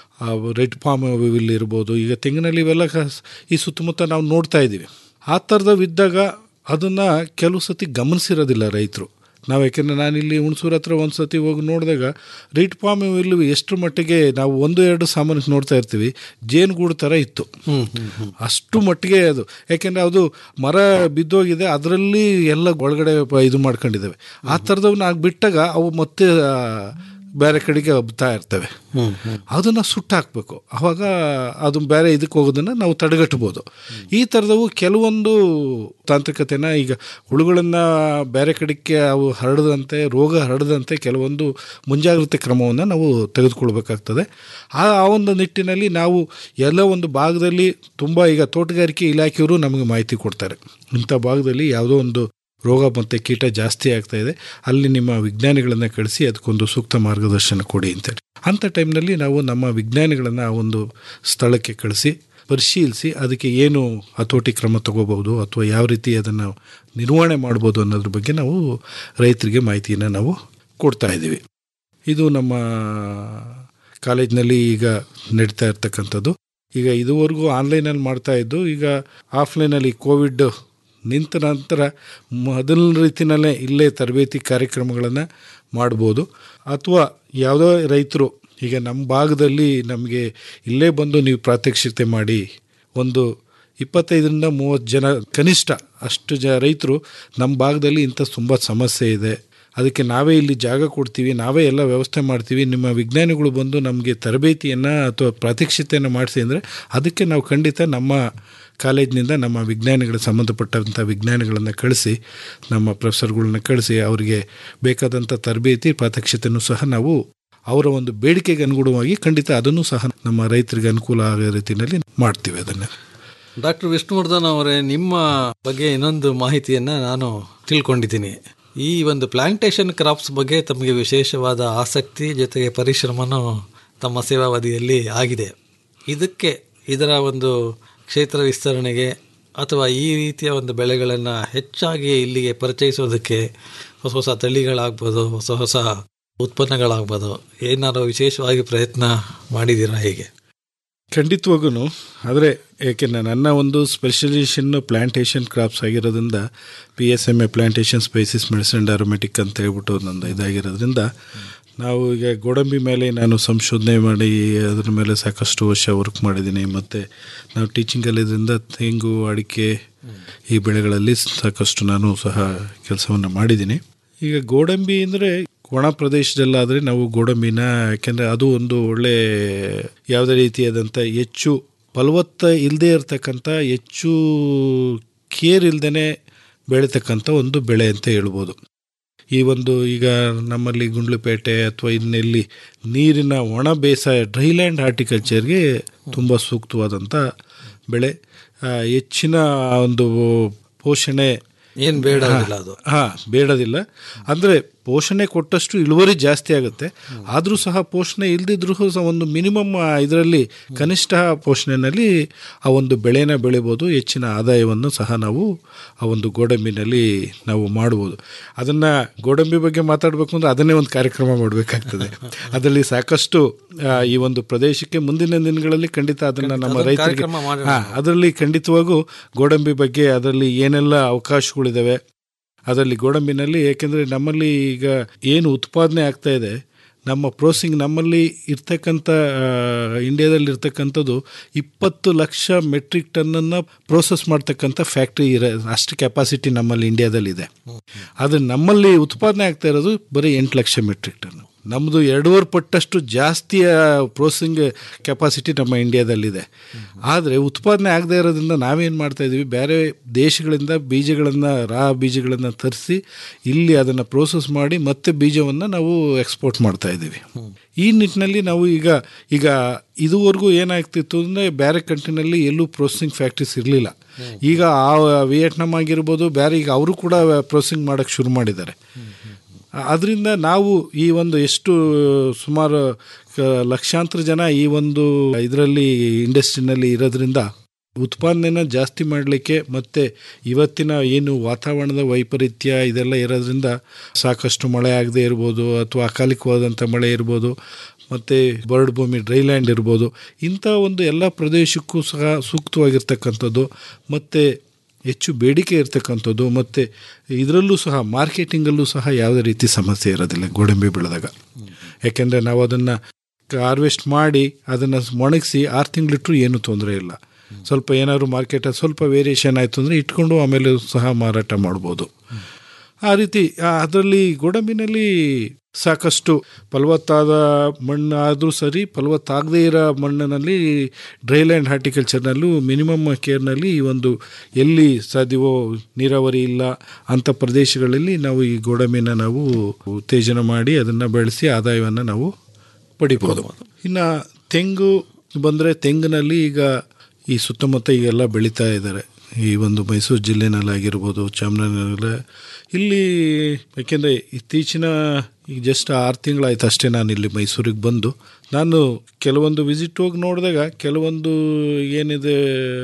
ರೆಡ್ ಪಾಮ್ ವಿಲ್ ಇರ್ಬೋದು ಈಗ ತೆಂಗಿನಲ್ಲಿ ಇವೆಲ್ಲ ಕ- ಈ ಸುತ್ತಮುತ್ತ ನಾವು ನೋಡ್ತಾ ಇದ್ದೀವಿ ಆ ಥರದವಿದ್ದಾಗ ಅದನ್ನು ಕೆಲವು ಸತಿ ಗಮನಿಸಿರೋದಿಲ್ಲ ರೈತರು ನಾವು ಯಾಕೆಂದರೆ ನಾನಿಲ್ಲಿ ಹುಣಸೂರು ಹತ್ರ ಒಂದು ಸತಿ ಹೋಗಿ ನೋಡಿದಾಗ ರೇಟ್ ಪಾಮ್ ಇಲ್ಲಿ ಎಷ್ಟು ಮಟ್ಟಿಗೆ ನಾವು ಒಂದು ಎರಡು ಸಾಮಾನ್ಯ ನೋಡ್ತಾ ಇರ್ತೀವಿ ಜೇನುಗೂಡು ಥರ ಇತ್ತು ಅಷ್ಟು ಮಟ್ಟಿಗೆ ಅದು ಯಾಕೆಂದರೆ ಅದು ಮರ ಬಿದ್ದೋಗಿದೆ ಅದರಲ್ಲಿ ಎಲ್ಲ ಒಳಗಡೆ ಪ- ಇದು ಮಾಡ್ಕೊಂಡಿದ್ದಾವೆ ಆ ಥರದವನ್ನ ಆಗ ಬಿಟ್ಟಾಗ ಅವು ಮತ್ತೆ ಆ, ಬೇರೆ ಕಡೆಗೆ ಹಬ್ತಾ ಇರ್ತವೆ ಅದನ್ನು ಸುಟ್ಟಾಕಬೇಕು ಆವಾಗ ಅದು ಬೇರೆ ಇದಕ್ಕೆ ಹೋಗೋದನ್ನು ನಾವು ತಡೆಗಟ್ಟಬೋದು ಈ ಥರದವು ಕೆಲವೊಂದು ತಾಂತ್ರಿಕತೆನ ಈಗ ಹುಳುಗಳನ್ನು ಬೇರೆ ಕಡೆಗೆ ಅವು ಹರಡದಂತೆ ರೋಗ ಹರಡದಂತೆ ಕೆಲವೊಂದು ಮುಂಜಾಗ್ರತೆ ಕ್ರಮವನ್ನು ನಾವು ತೆಗೆದುಕೊಳ್ಬೇಕಾಗ್ತದೆ ಆ ಆ ಒಂದು ನಿಟ್ಟಿನಲ್ಲಿ ನಾವು ಎಲ್ಲ ಒಂದು ಭಾಗದಲ್ಲಿ ತುಂಬ ಈಗ ತೋಟಗಾರಿಕೆ ಇಲಾಖೆಯವರು ನಮಗೆ ಮಾಹಿತಿ ಕೊಡ್ತಾರೆ ಇಂಥ ಭಾಗದಲ್ಲಿ ಯಾವುದೋ ಒಂದು ರೋಗ ಮತ್ತು ಕೀಟ ಜಾಸ್ತಿ ಆಗ್ತಾ ಇದೆ ಅಲ್ಲಿ ನಿಮ್ಮ ವಿಜ್ಞಾನಿಗಳನ್ನು ಕಳಿಸಿ ಅದಕ್ಕೊಂದು ಸೂಕ್ತ ಮಾರ್ಗದರ್ಶನ ಕೊಡಿ ಅಂತೇಳಿ ಅಂಥ ಟೈಮ್ನಲ್ಲಿ ನಾವು ನಮ್ಮ ವಿಜ್ಞಾನಿಗಳನ್ನು ಆ ಒಂದು ಸ್ಥಳಕ್ಕೆ ಕಳಿಸಿ ಪರಿಶೀಲಿಸಿ ಅದಕ್ಕೆ ಏನು ಹತೋಟಿ ಕ್ರಮ ತಗೋಬಹುದು ಅಥವಾ ಯಾವ ರೀತಿ ಅದನ್ನು ನಿರ್ವಹಣೆ ಮಾಡ್ಬೋದು ಅನ್ನೋದ್ರ ಬಗ್ಗೆ ನಾವು ರೈತರಿಗೆ ಮಾಹಿತಿಯನ್ನು ನಾವು ಕೊಡ್ತಾ ಇದ್ದೀವಿ ಇದು ನಮ್ಮ ಕಾಲೇಜ್ನಲ್ಲಿ ಈಗ ನಡೀತಾ ಇರ್ತಕ್ಕಂಥದ್ದು ಈಗ ಇದುವರೆಗೂ ಆನ್ಲೈನಲ್ಲಿ ಮಾಡ್ತಾ ಇದ್ದು ಈಗ ಆಫ್ಲೈನಲ್ಲಿ ಕೋವಿಡ್ ನಿಂತ ನಂತರ ಮೊದಲ ರೀತಿಯಲ್ಲೇ ಇಲ್ಲೇ ತರಬೇತಿ ಕಾರ್ಯಕ್ರಮಗಳನ್ನು ಮಾಡ್ಬೋದು ಅಥವಾ ಯಾವುದೋ ರೈತರು ಈಗ ನಮ್ಮ ಭಾಗದಲ್ಲಿ ನಮಗೆ ಇಲ್ಲೇ ಬಂದು ನೀವು ಪ್ರಾತ್ಯಕ್ಷಿತೆ ಮಾಡಿ ಒಂದು ಇಪ್ಪತ್ತೈದರಿಂದ ಮೂವತ್ತು ಜನ ಕನಿಷ್ಠ ಅಷ್ಟು ಜ ರೈತರು ನಮ್ಮ ಭಾಗದಲ್ಲಿ ಇಂಥ ತುಂಬ ಸಮಸ್ಯೆ ಇದೆ ಅದಕ್ಕೆ ನಾವೇ ಇಲ್ಲಿ ಜಾಗ ಕೊಡ್ತೀವಿ ನಾವೇ ಎಲ್ಲ ವ್ಯವಸ್ಥೆ ಮಾಡ್ತೀವಿ ನಿಮ್ಮ ವಿಜ್ಞಾನಿಗಳು ಬಂದು ನಮಗೆ ತರಬೇತಿಯನ್ನು ಅಥವಾ ಪ್ರಾತ್ಯಕ್ಷಿತೆಯನ್ನು ಮಾಡಿಸಿ ಅಂದರೆ ಅದಕ್ಕೆ ನಾವು ಖಂಡಿತ ನಮ್ಮ ಕಾಲೇಜಿನಿಂದ ನಮ್ಮ ವಿಜ್ಞಾನಿಗಳ ಸಂಬಂಧಪಟ್ಟಂಥ ವಿಜ್ಞಾನಿಗಳನ್ನು ಕಳಿಸಿ ನಮ್ಮ ಪ್ರೊಫೆಸರ್ಗಳನ್ನ ಕಳಿಸಿ ಅವರಿಗೆ ಬೇಕಾದಂಥ ತರಬೇತಿ ಪ್ರಾತ್ಯಕ್ಷಿತೆಯನ್ನು ಸಹ ನಾವು ಅವರ ಒಂದು ಬೇಡಿಕೆಗೆ ಅನುಗುಣವಾಗಿ ಖಂಡಿತ ಅದನ್ನು ಸಹ ನಮ್ಮ ರೈತರಿಗೆ ಅನುಕೂಲ ಆಗೋ ರೀತಿಯಲ್ಲಿ ಮಾಡ್ತೀವಿ ಅದನ್ನು ಡಾಕ್ಟರ್ ವಿಷ್ಣುವರ್ಧನ್ ಅವರೇ ನಿಮ್ಮ ಬಗ್ಗೆ ಇನ್ನೊಂದು ಮಾಹಿತಿಯನ್ನು ನಾನು ತಿಳ್ಕೊಂಡಿದ್ದೀನಿ ಈ ಒಂದು ಪ್ಲಾಂಟೇಶನ್ ಕ್ರಾಪ್ಸ್ ಬಗ್ಗೆ ತಮಗೆ ವಿಶೇಷವಾದ ಆಸಕ್ತಿ ಜೊತೆಗೆ ಪರಿಶ್ರಮನೂ ತಮ್ಮ ಸೇವಾವಧಿಯಲ್ಲಿ ಆಗಿದೆ ಇದಕ್ಕೆ ಇದರ ಒಂದು ಕ್ಷೇತ್ರ ವಿಸ್ತರಣೆಗೆ ಅಥವಾ ಈ ರೀತಿಯ ಒಂದು ಬೆಳೆಗಳನ್ನು ಹೆಚ್ಚಾಗಿ ಇಲ್ಲಿಗೆ ಪರಿಚಯಿಸೋದಕ್ಕೆ ಹೊಸ ಹೊಸ ತಳಿಗಳಾಗ್ಬೋದು ಹೊಸ ಹೊಸ ಉತ್ಪನ್ನಗಳಾಗ್ಬೋದು ಏನಾದ್ರು ವಿಶೇಷವಾಗಿ ಪ್ರಯತ್ನ ಮಾಡಿದ್ದೀರಾ ಹೇಗೆ ಖಂಡಿತವಾಗೂ ಆದರೆ ಏಕೆಂದರೆ ನನ್ನ ಒಂದು ಸ್ಪೆಷಲೈಸೇಷನ್ ಪ್ಲಾಂಟೇಶನ್ ಕ್ರಾಪ್ಸ್ ಆಗಿರೋದ್ರಿಂದ P S M A plantation spices medicine aromatic ಅಂತ ಹೇಳ್ಬಿಟ್ಟು ನಂದು ಇದಾಗಿರೋದ್ರಿಂದ ನಾವು ಈಗ ಗೋಡಂಬಿ ಮೇಲೆ ನಾನು ಸಂಶೋಧನೆ ಮಾಡಿ ಅದರ ಮೇಲೆ ಸಾಕಷ್ಟು ವರ್ಷ ವರ್ಕ್ ಮಾಡಿದ್ದೀನಿ ಮತ್ತು ನಾವು ಟೀಚಿಂಗಲ್ಲಿದ್ದರಿಂದ ತೆಂಗು ಅಡಿಕೆ ಈ ಬೆಳೆಗಳಲ್ಲಿ ಸಾಕಷ್ಟು ನಾನು ಸಹ ಕೆಲಸವನ್ನು ಮಾಡಿದ್ದೀನಿ ಈಗ ಗೋಡಂಬಿ ಅಂದರೆ ಒಣ ಪ್ರದೇಶದಲ್ಲಾದರೆ ನಾವು ಗೋಡಂಬಿನ ಯಾಕೆಂದರೆ ಅದು ಒಂದು ಒಳ್ಳೆ ಯಾವುದೇ ರೀತಿಯಾದಂಥ ಹೆಚ್ಚು ಫಲವತ್ತ ಇಲ್ಲದೆ ಇರತಕ್ಕಂಥ ಹೆಚ್ಚು ಕೇರ್ ಇಲ್ಲದೇ ಬೆಳೀತಕ್ಕಂಥ ಒಂದು ಬೆಳೆ ಅಂತ ಹೇಳ್ಬೋದು ಈ ಒಂದು ಈಗ ನಮ್ಮಲ್ಲಿ ಗುಂಡ್ಲುಪೇಟೆ ಅಥವಾ ಇನ್ನೆಲ್ಲಿ ನೀರಿನ ಒಣ ಬೇಸಾಯ ಡ್ರೈಲ್ಯಾಂಡ್ ಹಾರ್ಟಿಕಲ್ಚರ್ಗೆ ತುಂಬ ಸೂಕ್ತವಾದಂಥ ಬೆಳೆ ಆ, ಹೆಚ್ಚಿನ ಒಂದು ಪೋಷಣೆ ಏನು ಬೇಡೋದಿಲ್ಲ ಅದು ಹಾಂ ಬೇಡದಿಲ್ಲ ಅಂದರೆ ಪೋಷಣೆ ಕೊಟ್ಟಷ್ಟು ಇಳುವರಿ ಜಾಸ್ತಿ ಆಗುತ್ತೆ ಆದರೂ ಸಹ ಪೋಷಣೆ ಇಲ್ಲದಿದ್ರೂ ಸಹ ಒಂದು ಮಿನಿಮಮ್ ಇದರಲ್ಲಿ ಕನಿಷ್ಠ ಪೋಷಣೆಯಲ್ಲಿ ಆ ಒಂದು ಬೆಳೆನ ಬೆಳಿಬೋದು ಹೆಚ್ಚಿನ ಆದಾಯವನ್ನು ಸಹ ನಾವು ಆ ಒಂದು ಗೋಡಂಬಿನಲ್ಲಿ ನಾವು ಮಾಡ್ಬೋದು ಅದನ್ನು ಗೋಡಂಬಿ ಬಗ್ಗೆ ಮಾತಾಡಬೇಕು ಅಂದರೆ ಅದನ್ನೇ ಒಂದು ಕಾರ್ಯಕ್ರಮ ಮಾಡಬೇಕಾಗ್ತದೆ ಅದರಲ್ಲಿ ಸಾಕಷ್ಟು ಆ, ಈ ಒಂದು ಪ್ರದೇಶಕ್ಕೆ ಮುಂದಿನ ದಿನಗಳಲ್ಲಿ ಖಂಡಿತ ಅದನ್ನು ನಮ್ಮ ಅದೊಂದು ರೈತರಿಗೆ ಕಾರ್ಯಕ್ರಮ ಮಾಡೋಣ. ಹಾಂ ಅದರಲ್ಲಿ ಖಂಡಿತವಾಗೂ ಗೋಡಂಬಿ ಬಗ್ಗೆ ಅದರಲ್ಲಿ ಏನೆಲ್ಲ ಅವಕಾಶಗಳಿದ್ದಾವೆ ಅದರಲ್ಲಿ ಗೋಡಂಬಿನಲ್ಲಿ ಏಕೆಂದರೆ ನಮ್ಮಲ್ಲಿ ಈಗ ಏನು ಉತ್ಪಾದನೆ ಆಗ್ತಾ ಇದೆ ನಮ್ಮ ಪ್ರೋಸಿಂಗ್ ನಮ್ಮಲ್ಲಿ ಇರ್ತಕ್ಕಂಥ ಆ, ಇಂಡಿಯಾದಲ್ಲಿ ಇರ್ತಕ್ಕಂಥದ್ದು ಇಪ್ಪತ್ತು ಲಕ್ಷ ಮೆಟ್ರಿಕ್ ಟನ್ನನ್ನು ಪ್ರೋಸೆಸ್ ಮಾಡ್ತಕ್ಕಂಥ ಫ್ಯಾಕ್ಟ್ರಿ ಇರ ಅಷ್ಟು ಕೆಪಾಸಿಟಿ ನಮ್ಮಲ್ಲಿ ಇಂಡಿಯಾದಲ್ಲಿದೆ ಆದರೆ ನಮ್ಮಲ್ಲಿ ಉತ್ಪಾದನೆ ಆಗ್ತಾ ಇರೋದು ಬರೀ ಎಂಟು ಲಕ್ಷ ಮೆಟ್ರಿಕ್ ಟನ್ ನಮ್ಮದು ಎರಡೂವರೆ ಪಟ್ಟಷ್ಟು ಜಾಸ್ತಿಯ ಪ್ರೋಸೆಸಿಂಗ್ ಕೆಪಾಸಿಟಿ ನಮ್ಮ ಇಂಡಿಯಾದಲ್ಲಿದೆ ಆದರೆ ಉತ್ಪಾದನೆ ಆಗದೇ ಇರೋದ್ರಿಂದ ನಾವೇನು ಮಾಡ್ತಾ ಇದ್ದೀವಿ ಬೇರೆ ದೇಶಗಳಿಂದ ಬೀಜಗಳನ್ನು ರಾ ಬೀಜಗಳನ್ನು ತರಿಸಿ ಇಲ್ಲಿ ಅದನ್ನು ಪ್ರೋಸೆಸ್ ಮಾಡಿ ಮತ್ತೆ ಬೀಜವನ್ನು ನಾವು ಎಕ್ಸ್ಪೋರ್ಟ್ ಮಾಡ್ತಾ ಇದ್ದೀವಿ ಈ ನಿಟ್ಟಿನಲ್ಲಿ ನಾವು ಈಗ ಈಗ ಇದುವರೆಗೂ ಏನಾಗ್ತಿತ್ತು ಅಂದರೆ ಬೇರೆ ಕಂಟ್ರಿನಲ್ಲಿ ಎಲ್ಲೂ ಪ್ರೊಸೆಸಿಂಗ್ ಫ್ಯಾಕ್ಟ್ರೀಸ್ ಇರಲಿಲ್ಲ ಈಗ ಆ ವಿಯೆಟ್ನಾಂ ಆಗಿರ್ಬೋದು ಬೇರೆ ಈಗ ಅವರು ಕೂಡ ಪ್ರೊಸೆಸಿಂಗ್ ಮಾಡೋಕ್ಕೆ ಶುರು ಮಾಡಿದ್ದಾರೆ ಅದರಿಂದ ನಾವು ಈ ಒಂದು ಎಷ್ಟು ಸುಮಾರು ಕ- ಲಕ್ಷಾಂತರ ಜನ ಈ ಒಂದು ಇದರಲ್ಲಿ ಇಂಡಸ್ಟ್ರಿನಲ್ಲಿ ಇರೋದ್ರಿಂದ ಉತ್ಪಾದನೆನ ಜಾಸ್ತಿ ಮಾಡಲಿಕ್ಕೆ ಮತ್ತು ಇವತ್ತಿನ ಏನು ವಾತಾವರಣದ ವೈಪರೀತ್ಯ ಇದೆಲ್ಲ ಇರೋದ್ರಿಂದ ಸಾಕಷ್ಟು ಮಳೆ ಆಗದೆ ಇರ್ಬೋದು ಅಥವಾ ಅಕಾಲಿಕವಾದಂಥ ಮಳೆ ಇರ್ಬೋದು ಮತ್ತು ಬರಡು ಭೂಮಿ ಡ್ರೈಲ್ಯಾಂಡ್ ಇರ್ಬೋದು ಇಂಥ ಒಂದು ಎಲ್ಲ ಪ್ರದೇಶಕ್ಕೂ ಸಹ ಸೂಕ್ತವಾಗಿರ್ತಕ್ಕಂಥದ್ದು ಮತ್ತು ಹೆಚ್ಚು ಬೇಡಿಕೆ ಇರ್ತಕ್ಕಂಥದ್ದು ಮತ್ತು ಇದರಲ್ಲೂ ಸಹ ಮಾರ್ಕೆಟಿಂಗಲ್ಲೂ ಸಹ ಯಾವುದೇ ರೀತಿ ಸಮಸ್ಯೆ ಇರೋದಿಲ್ಲ ಗೋಡಂಬಿ ಬೆಳೆದಾಗ ಯಾಕೆಂದರೆ ನಾವು ಅದನ್ನು ಹಾರ್ವೆಸ್ಟ್ ಮಾಡಿ ಅದನ್ನು ಒಣಗಿಸಿ ಆರು ತಿಂಗಳಿಟ್ಟರು ಏನೂ ತೊಂದರೆ ಇಲ್ಲ ಸ್ವಲ್ಪ ಏನಾದ್ರು ಮಾರ್ಕೆಟಲ್ಲಿ ಸ್ವಲ್ಪ ವೇರಿಯೇಷನ್ ಆಯಿತು ಅಂದರೆ ಇಟ್ಕೊಂಡು ಆಮೇಲೆ ಸಹ ಮಾರಾಟ ಮಾಡ್ಬೋದು ಆ ರೀತಿ ಅದರಲ್ಲಿ ಗೋಡಂಬಿನಲ್ಲಿ ಸಾಕಷ್ಟು ಫಲವತ್ತಾದ ಮಣ್ಣು ಆದರೂ ಸರಿ ಫಲವತ್ತಾಗದೇ ಇರೋ ಮಣ್ಣಿನಲ್ಲಿ ಡ್ರೈಲ್ಯಾಂಡ್ ಹಾರ್ಟಿಕಲ್ಚರ್ನಲ್ಲೂ ಮಿನಿಮಮ್ ಕೇರ್ನಲ್ಲಿ ಈ ಒಂದು ಎಲ್ಲಿ ಸಾಧ್ಯವೋ ನೀರಾವರಿ ಇಲ್ಲ ಅಂಥ ಪ್ರದೇಶಗಳಲ್ಲಿ ನಾವು ಈ ಗೋಡಂಬಿನ ನಾವು ಉತ್ತೇಜನ ಮಾಡಿ ಅದನ್ನು ಬೆಳೆಸಿ ಆದಾಯವನ್ನು ನಾವು ಪಡಿಬೋದು ಇನ್ನು ತೆಂಗು ಬಂದರೆ ತೆಂಗಿನಲ್ಲಿ ಈಗ ಈ ಸುತ್ತಮುತ್ತ ಈಗೆಲ್ಲ ಬೆಳೀತಾ ಇದ್ದಾರೆ ಈ ಒಂದು ಮೈಸೂರು ಜಿಲ್ಲೆನಲ್ಲಾಗಿರ್ಬೋದು ಚಾಮರಾಜನಗರ ಇಲ್ಲಿ ಯಾಕೆಂದರೆ ಇತ್ತೀಚಿನ ಈಗ ಜಸ್ಟ್ ಆರು ತಿಂಗಳಾಯ್ತು ಅಷ್ಟೇ ನಾನು ಇಲ್ಲಿ ಮೈಸೂರಿಗೆ ಬಂದು ನಾನು ಕೆಲವೊಂದು ವಿಸಿಟ್ ಹೋಗಿ ನೋಡಿದಾಗ ಕೆಲವೊಂದು ಏನಿದೆ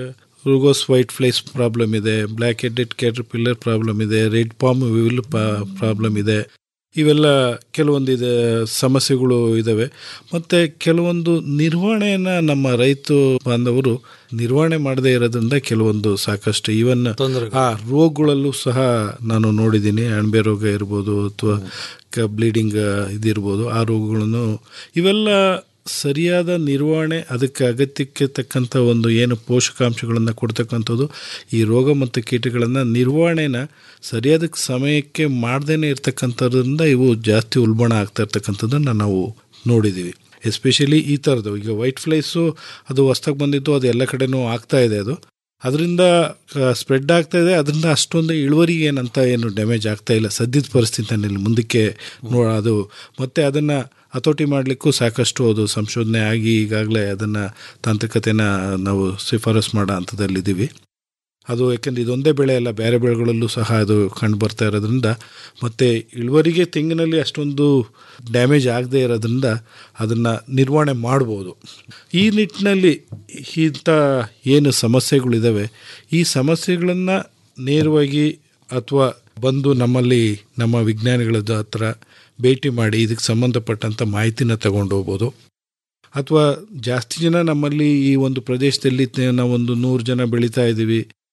ರುಗೋಸ್ ವೈಟ್ ಫ್ಲೈಸ್ ಪ್ರಾಬ್ಲಮ್ ಇದೆ black headed caterpillar problem ಇದೆ ರೆಡ್ ಪಾಮ್ ವಿಲ್ ಪ್ರಾಬ್ಲಮ್ ಇದೆ ಇವೆಲ್ಲ ಕೆಲವೊಂದು ಇದೆ ಸಮಸ್ಯೆಗಳು ಇದ್ದಾವೆ ಮತ್ತು ಕೆಲವೊಂದು ನಿರ್ವಹಣೆಯನ್ನು ನಮ್ಮ ರೈತ ಬಾಂಧವರು ನಿರ್ವಹಣೆ ಮಾಡದೇ ಇರೋದ್ರಿಂದ ಕೆಲವೊಂದು ಸಾಕಷ್ಟು ಈವನ್ ಆ ರೋಗಗಳಲ್ಲೂ ಸಹ ನಾನು ನೋಡಿದ್ದೀನಿ ಅಣಬೆ ರೋಗ ಇರ್ಬೋದು ಅಥವಾ ಕ ಬ್ಲೀಡಿಂಗ್ ಇದಿರ್ಬೋದು ಆ ರೋಗಗಳನ್ನು ಇವೆಲ್ಲ ಸರಿಯಾದ ನಿರ್ವಹಣೆ ಅದಕ್ಕೆ ಅಗತ್ಯಕ್ಕೆ ತಕ್ಕಂಥ ಒಂದು ಏನು ಪೋಷಕಾಂಶಗಳನ್ನು ಕೊಡ್ತಕ್ಕಂಥದ್ದು ಈ ರೋಗ ಮತ್ತು ಕೀಟಗಳನ್ನು ನಿರ್ವಹಣೆನ ಸರಿಯಾದ ಸಮಯಕ್ಕೆ ಮಾಡ್ದೇ ಇರ್ತಕ್ಕಂಥದ್ರಿಂದ ಇವು ಜಾಸ್ತಿ ಉಲ್ಬಣ ಆಗ್ತಾ ಇರ್ತಕ್ಕಂಥದ್ದನ್ನು ನಾವು ನೋಡಿದ್ದೀವಿ ಎಸ್ಪೆಷಲಿ ಈ ಥರದ್ದು ಈಗ ವೈಟ್ ಫ್ಲೈಸು ಅದು ಹೊಸ್ದಾಗಿ ಬಂದಿದ್ದು ಅದು ಎಲ್ಲ ಕಡೆನೂ ಆಗ್ತಾ ಇದೆ ಅದು ಅದರಿಂದ ಸ್ಪ್ರೆಡ್ ಆಗ್ತಾ ಇದೆ ಅದರಿಂದ ಅಷ್ಟೊಂದು ಇಳುವರಿ ಏನಂತ ಏನು ಡ್ಯಾಮೇಜ್ ಆಗ್ತಾ ಇಲ್ಲ ಸದ್ಯದ ಪರಿಸ್ಥಿತಿನಲ್ಲಿ ಮುಂದಕ್ಕೆ ನೋ ಅದು ಮತ್ತು ಅದನ್ನು ಹತೋಟಿ ಮಾಡಲಿಕ್ಕೂ ಸಾಕಷ್ಟು ಅದು ಸಂಶೋಧನೆ ಆಗಿ ಈಗಾಗಲೇ ಅದನ್ನು ತಾಂತ್ರಿಕತೆನ ನಾವು ಶಿಫಾರಸ್ ಮಾಡೋ ಹಂತದಲ್ಲಿದ್ದೀವಿ ಅದು ಯಾಕೆಂದರೆ ಇದೊಂದೇ ಬೆಳೆ ಅಲ್ಲ ಬೇರೆ ಬೆಳೆಗಳಲ್ಲೂ ಸಹ ಅದು ಕಂಡು ಬರ್ತಾ ಇರೋದ್ರಿಂದ ಮತ್ತು ಇಳುವರಿಗೆ ತೆಂಗಿನಲ್ಲಿ ಅಷ್ಟೊಂದು ಡ್ಯಾಮೇಜ್ ಆಗದೇ ಇರೋದ್ರಿಂದ ಅದನ್ನು ನಿರ್ವಹಣೆ ಮಾಡ್ಬೋದು ಈ ನಿಟ್ಟಿನಲ್ಲಿ ಇಂಥ ಏನು ಸಮಸ್ಯೆಗಳಿದ್ದಾವೆ ಈ ಸಮಸ್ಯೆಗಳನ್ನು ನೇರವಾಗಿ ಅಥವಾ ಬಂದು ನಮ್ಮಲ್ಲಿ ನಮ್ಮ ವಿಜ್ಞಾನಿಗಳ ಹತ್ರ ಭೇಟಿ ಮಾಡಿ ಇದಕ್ಕೆ ಸಂಬಂಧಪಟ್ಟಂಥ ಮಾಹಿತಿನ ತಗೊಂಡು ಹೋಗ್ಬೋದು ಅಥವಾ ಜಾಸ್ತಿ ಜನ ನಮ್ಮಲ್ಲಿ ಈ ಒಂದು ಪ್ರದೇಶದಲ್ಲಿ ನಾವೊಂದು ನೂರು ಜನ ಬೆಳೀತಾ ಇದ್ದೀವಿ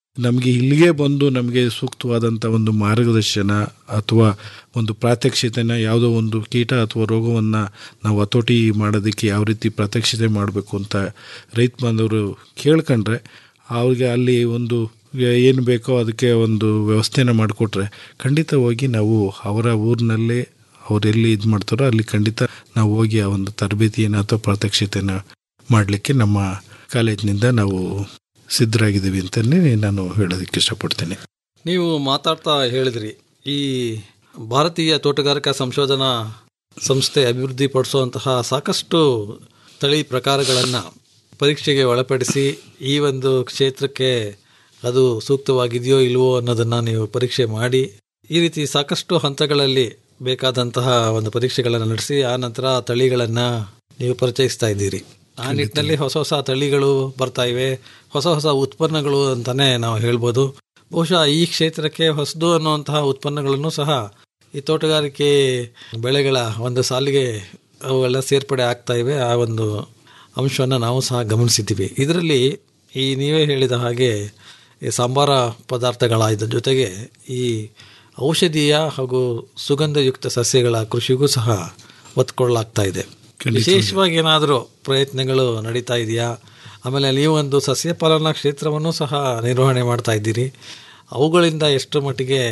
ನಮಗೆ ಇಲ್ಲಿಗೆ ಬಂದು ನಮಗೆ ಸೂಕ್ತವಾದಂಥ ಒಂದು ಮಾರ್ಗದರ್ಶನ ಅಥವಾ ಒಂದು ಪ್ರಾತ್ಯಕ್ಷಿತೆನ ಯಾವುದೋ ಒಂದು ಕೀಟ ಅಥವಾ ರೋಗವನ್ನು ನಾವು ಹತೋಟಿ ಮಾಡೋದಕ್ಕೆ ಯಾವ ರೀತಿ ಪ್ರಾತ್ಯಕ್ಷಿತೆ ಮಾಡಬೇಕು ಅಂತ ರೈತ ಬಾಂಧವರು ಕೇಳ್ಕೊಂಡ್ರೆ ಅವ್ರಿಗೆ ಅಲ್ಲಿ ಒಂದು ಏನು ಬೇಕೋ ಅದಕ್ಕೆ ಒಂದು ವ್ಯವಸ್ಥೆನ ಮಾಡಿಕೊಟ್ರೆ ಖಂಡಿತವಾಗಿ ನಾವು ಅವರ ಊರಿನಲ್ಲೇ ಅವ್ರು ಎಲ್ಲಿ ಇದು ಮಾಡ್ತಾರೋ ಅಲ್ಲಿ ಖಂಡಿತ ನಾವು ಹೋಗಿ ಆ ಒಂದು ತರಬೇತಿಯನ್ನು ಅಥವಾ ಪ್ರಾತ್ಯಕ್ಷಿತೆನ ಮಾಡಲಿಕ್ಕೆ ನಮ್ಮ ಕಾಲೇಜಿನಿಂದ ನಾವು ಸಿದ್ಧರಾಗಿದ್ದೀವಿ ಅಂತಲೇ ನಾನು ಹೇಳೋದಕ್ಕೆ ಇಷ್ಟಪಡ್ತೇನೆ ನೀವು ಮಾತಾಡ್ತಾ ಹೇಳಿದ್ರಿ ಈ ಭಾರತೀಯ ತೋಟಗಾರಿಕಾ ಸಂಶೋಧನಾ ಸಂಸ್ಥೆ ಅಭಿವೃದ್ಧಿಪಡಿಸುವಂತಹ ಸಾಕಷ್ಟು ತಳಿ ಪ್ರಕಾರಗಳನ್ನು ಪರೀಕ್ಷೆಗೆ ಒಳಪಡಿಸಿ ಈ ಒಂದು ಕ್ಷೇತ್ರಕ್ಕೆ ಅದು ಸೂಕ್ತವಾಗಿದೆಯೋ ಇಲ್ವೋ ಅನ್ನೋದನ್ನು ನೀವು ಪರೀಕ್ಷೆ ಮಾಡಿ ಈ ರೀತಿ ಸಾಕಷ್ಟು ಹಂತಗಳಲ್ಲಿ ಬೇಕಾದಂತಹ ಒಂದು ಪರೀಕ್ಷೆಗಳನ್ನು ನಡೆಸಿ ಆ ನಂತರ ತಳಿಗಳನ್ನು ನೀವು ಪರಿಚಯಿಸ್ತಾ ಇದ್ದೀರಿ ಆ ನಿಟ್ಟಿನಲ್ಲಿ ಹೊಸ ಹೊಸ ತಳಿಗಳು ಬರ್ತಾ ಇವೆ ಹೊಸ ಹೊಸ ಉತ್ಪನ್ನಗಳು ಅಂತಾನೆ ನಾವು ಹೇಳ್ಬೋದು ಬಹುಶಃ ಈ ಕ್ಷೇತ್ರಕ್ಕೆ ಹೊಸದು ಅನ್ನುವಂತಹ ಉತ್ಪನ್ನಗಳನ್ನು ಸಹ ಈ ತೋಟಗಾರಿಕೆ ಬೆಳೆಗಳ ಒಂದು ಸಾಲಿಗೆ ಅವೆಲ್ಲ ಸೇರ್ಪಡೆ ಆಗ್ತಾ ಇವೆ ಆ ಒಂದು ಅಂಶವನ್ನು ನಾವು ಸಹ ಗಮನಿಸಿದ್ದೀವಿ ಇದರಲ್ಲಿ ಈ ನೀವೇ ಹೇಳಿದ ಹಾಗೆ ಈ ಸಾಂಬಾರ ಪದಾರ್ಥಗಳ ಇದ್ರ ಜೊತೆಗೆ ಈ ಔಷಧೀಯ ಹಾಗೂ ಸುಗಂಧಯುಕ್ತ ಸಸ್ಯಗಳ ಕೃಷಿಗೂ ಸಹ ಒತ್ತು ಕೊಡಲಾಗ್ತಾ ಇದೆ ವಿಶೇಷವಾಗಿ ಏನಾದರೂ ಪ್ರಯತ್ನಗಳು ನಡೀತಾ ಇದೆಯಾ ಆಮೇಲೆ ನೀವೊಂದು ಸಸ್ಯ ಪಾಲನಾ ಕ್ಷೇತ್ರವನ್ನು ಸಹ ನಿರ್ವಹಣೆ ಮಾಡ್ತಾ ಇದ್ದೀರಿ ಅವುಗಳಿಂದ ಎಷ್ಟು ಮಟ್ಟಿಗೆ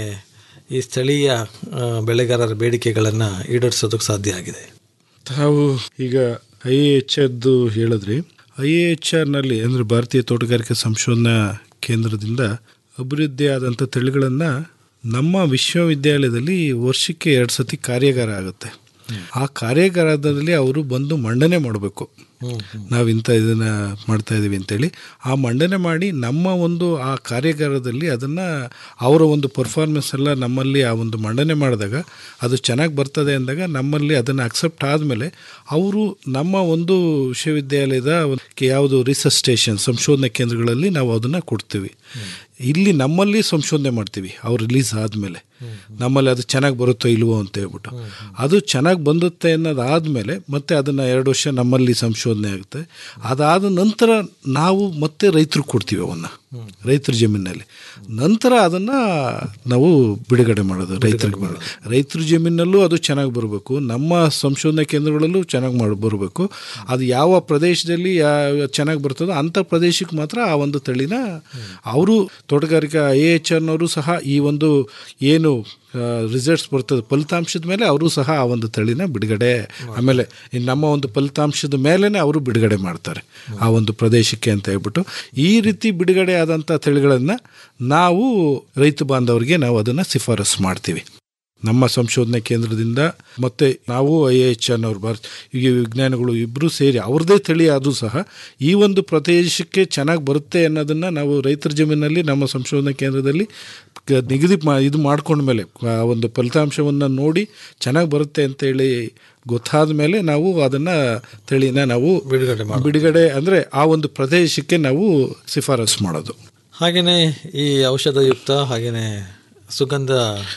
ಈ ಸ್ಥಳೀಯ ಆ, ಬೆಳೆಗಾರರ ಬೇಡಿಕೆಗಳನ್ನು ಈಡೇರಿಸೋದಕ್ಕೆ ಸಾಧ್ಯ ಆಗಿದೆ ತಾವು ಈಗ ಐ ಎ ಎಚ್ ಆರ್ದು ಹೇಳಿದ್ರಿ ಐ ಎ ಎಚ್ ಆರ್ನಲ್ಲಿ ಅಂದರೆ ಭಾರತೀಯ ತೋಟಗಾರಿಕೆ ಸಂಶೋಧನಾ ಕೇಂದ್ರದಿಂದ ಅಭಿವೃದ್ಧಿ ಆದಂಥ ತಳಿಗಳನ್ನು ನಮ್ಮ ವಿಶ್ವವಿದ್ಯಾಲಯದಲ್ಲಿ ವರ್ಷಕ್ಕೆ ಎರಡು ಸತಿ ಕಾರ್ಯಾಗಾರ ಆಗುತ್ತೆ ಆ ಕಾರ್ಯಾಗಾರದಲ್ಲಿ ಅವರು ಬಂದು ಮಂಡನೆ ಮಾಡಬೇಕು ನಾವು ಇಂಥ ಇದನ್ನು ಮಾಡ್ತಾ ಇದ್ದೀವಿ ಅಂತೇಳಿ ಆ ಮಂಡನೆ ಮಾಡಿ ನಮ್ಮ ಒಂದು ಆ ಕಾರ್ಯಾಗಾರದಲ್ಲಿ ಅದನ್ನು ಅವರ ಒಂದು ಪರ್ಫಾರ್ಮೆನ್ಸ್ ಎಲ್ಲ ನಮ್ಮಲ್ಲಿ ಆ ಒಂದು ಮಂಡನೆ ಮಾಡಿದಾಗ ಅದು ಚೆನ್ನಾಗಿ ಬರ್ತದೆ ಅಂದಾಗ ನಮ್ಮಲ್ಲಿ ಅದನ್ನು ಅಕ್ಸೆಪ್ಟ್ ಆದಮೇಲೆ ಅವರು ನಮ್ಮ ಒಂದು ವಿಶ್ವವಿದ್ಯಾಲಯದ ಒಂದು ಯಾವುದು ರಿಸರ್ಚ್ ಸ್ಟೇಷನ್ ಸಂಶೋಧನಾ ಕೇಂದ್ರಗಳಲ್ಲಿ ನಾವು ಅದನ್ನು ಕೊಡ್ತೀವಿ ಇಲ್ಲಿ ನಮ್ಮಲ್ಲಿ ಸಂಶೋಧನೆ ಮಾಡ್ತೀವಿ ಅವ್ರು ರಿಲೀಸ್ ಆದಮೇಲೆ ನಮ್ಮಲ್ಲಿ ಅದು ಚೆನ್ನಾಗಿ ಬರುತ್ತೋ ಇಲ್ವೋ ಅಂತ ಹೇಳ್ಬಿಟ್ಟು ಅದು ಚೆನ್ನಾಗಿ ಬಂದುತ್ತೆ ಅನ್ನೋದಾದಮೇಲೆ ಮತ್ತೆ ಅದನ್ನು ಎರಡು ವರ್ಷ ನಮ್ಮಲ್ಲಿ ಸಂಶೋಧನೆ ಆಗುತ್ತೆ ಅದಾದ ನಂತರ ನಾವು ಮತ್ತೆ ರೈತರಿಗೆ ಕೊಡ್ತೀವಿ ಅವನ್ನು ರೈತರ ಜಮೀನಲ್ಲಿ ನಂತರ ಅದನ್ನು ನಾವು ಬಿಡುಗಡೆ ಮಾಡೋದು ರೈತರಿಗೆ ಮಾಡೋದು ರೈತರ ಜಮೀನಲ್ಲೂ ಅದು ಚೆನ್ನಾಗಿ ಬರಬೇಕು ನಮ್ಮ ಸಂಶೋಧನಾ ಕೇಂದ್ರಗಳಲ್ಲೂ ಚೆನ್ನಾಗಿ ಮಾಡಿ ಬರಬೇಕು ಅದು ಯಾವ ಪ್ರದೇಶದಲ್ಲಿ ಯಾ- ಚೆನ್ನಾಗಿ ಬರ್ತದೋ ಅಂಥ ಪ್ರದೇಶಕ್ಕೆ ಮಾತ್ರ ಆ ಒಂದು ತಳಿನ ಅವರು ತೋಟಗಾರಿಕಾ ಎ ಎಚ್ ಅನ್ನೋರು ಸಹ ಈ ಒಂದು ಏನು ರಿಸಲ್ಟ್ಸ್ ಬರ್ತದೆ ಫಲಿತಾಂಶದ ಮೇಲೆ ಅವರು ಸಹ ಆ ಒಂದು ತಳಿನ ಬಿಡುಗಡೆ ಆಮೇಲೆ ಈ ನಮ್ಮ ಒಂದು ಫಲಿತಾಂಶದ ಮೇಲೇ ಅವರು ಬಿಡುಗಡೆ ಮಾಡ್ತಾರೆ ಆ ಒಂದು ಪ್ರದೇಶಕ್ಕೆ ಅಂತ ಹೇಳ್ಬಿಟ್ಟು ಈ ರೀತಿ ಬಿಡುಗಡೆ ಆದಂಥ ತಳಿಗಳನ್ನು ನಾವು ರೈತ ಬಾಂಧವರಿಗೆ ನಾವು ಅದನ್ನು ಶಿಫಾರಸು ಮಾಡ್ತೀವಿ ನಮ್ಮ ಸಂಶೋಧನಾ ಕೇಂದ್ರದಿಂದ ಮತ್ತು ನಾವು ಐ ಎಚ್ ಅನ್ನೋರು ಭಾರತ ಈಗ ವಿಜ್ಞಾನಿಗಳು ಇಬ್ಬರೂ ಸೇರಿ ಅವ್ರದ್ದೇ ತಳಿ ಆದರೂ ಸಹ ಈ ಒಂದು ಪ್ರದೇಶಕ್ಕೆ ಚೆನ್ನಾಗಿ ಬರುತ್ತೆ ಅನ್ನೋದನ್ನು ನಾವು ರೈತರ ಜಮೀನಲ್ಲಿ ನಮ್ಮ ಸಂಶೋಧನಾ ಕೇಂದ್ರದಲ್ಲಿ ಕ- ನಿಗದಿ ಮಾ ಇದು ಮಾಡ್ಕೊಂಡ್ಮೇಲೆ ಆ ಒಂದು ಫಲಿತಾಂಶವನ್ನು ನೋಡಿ ಚೆನ್ನಾಗಿ ಬರುತ್ತೆ ಅಂತೇಳಿ ಗೊತ್ತಾದ ಮೇಲೆ ನಾವು ಅದನ್ನು ತಳಿನ ನಾವು ಬಿಡುಗಡೆ ಬಿಡುಗಡೆ ಅಂದರೆ ಆ ಒಂದು ಪ್ರದೇಶಕ್ಕೆ ನಾವು ಶಿಫಾರಸು ಮಾಡೋದು ಹಾಗೆಯೇ ಈ ಔಷಧಯುಕ್ತ ಹಾಗೆಯೇ ಸುಗಂಧ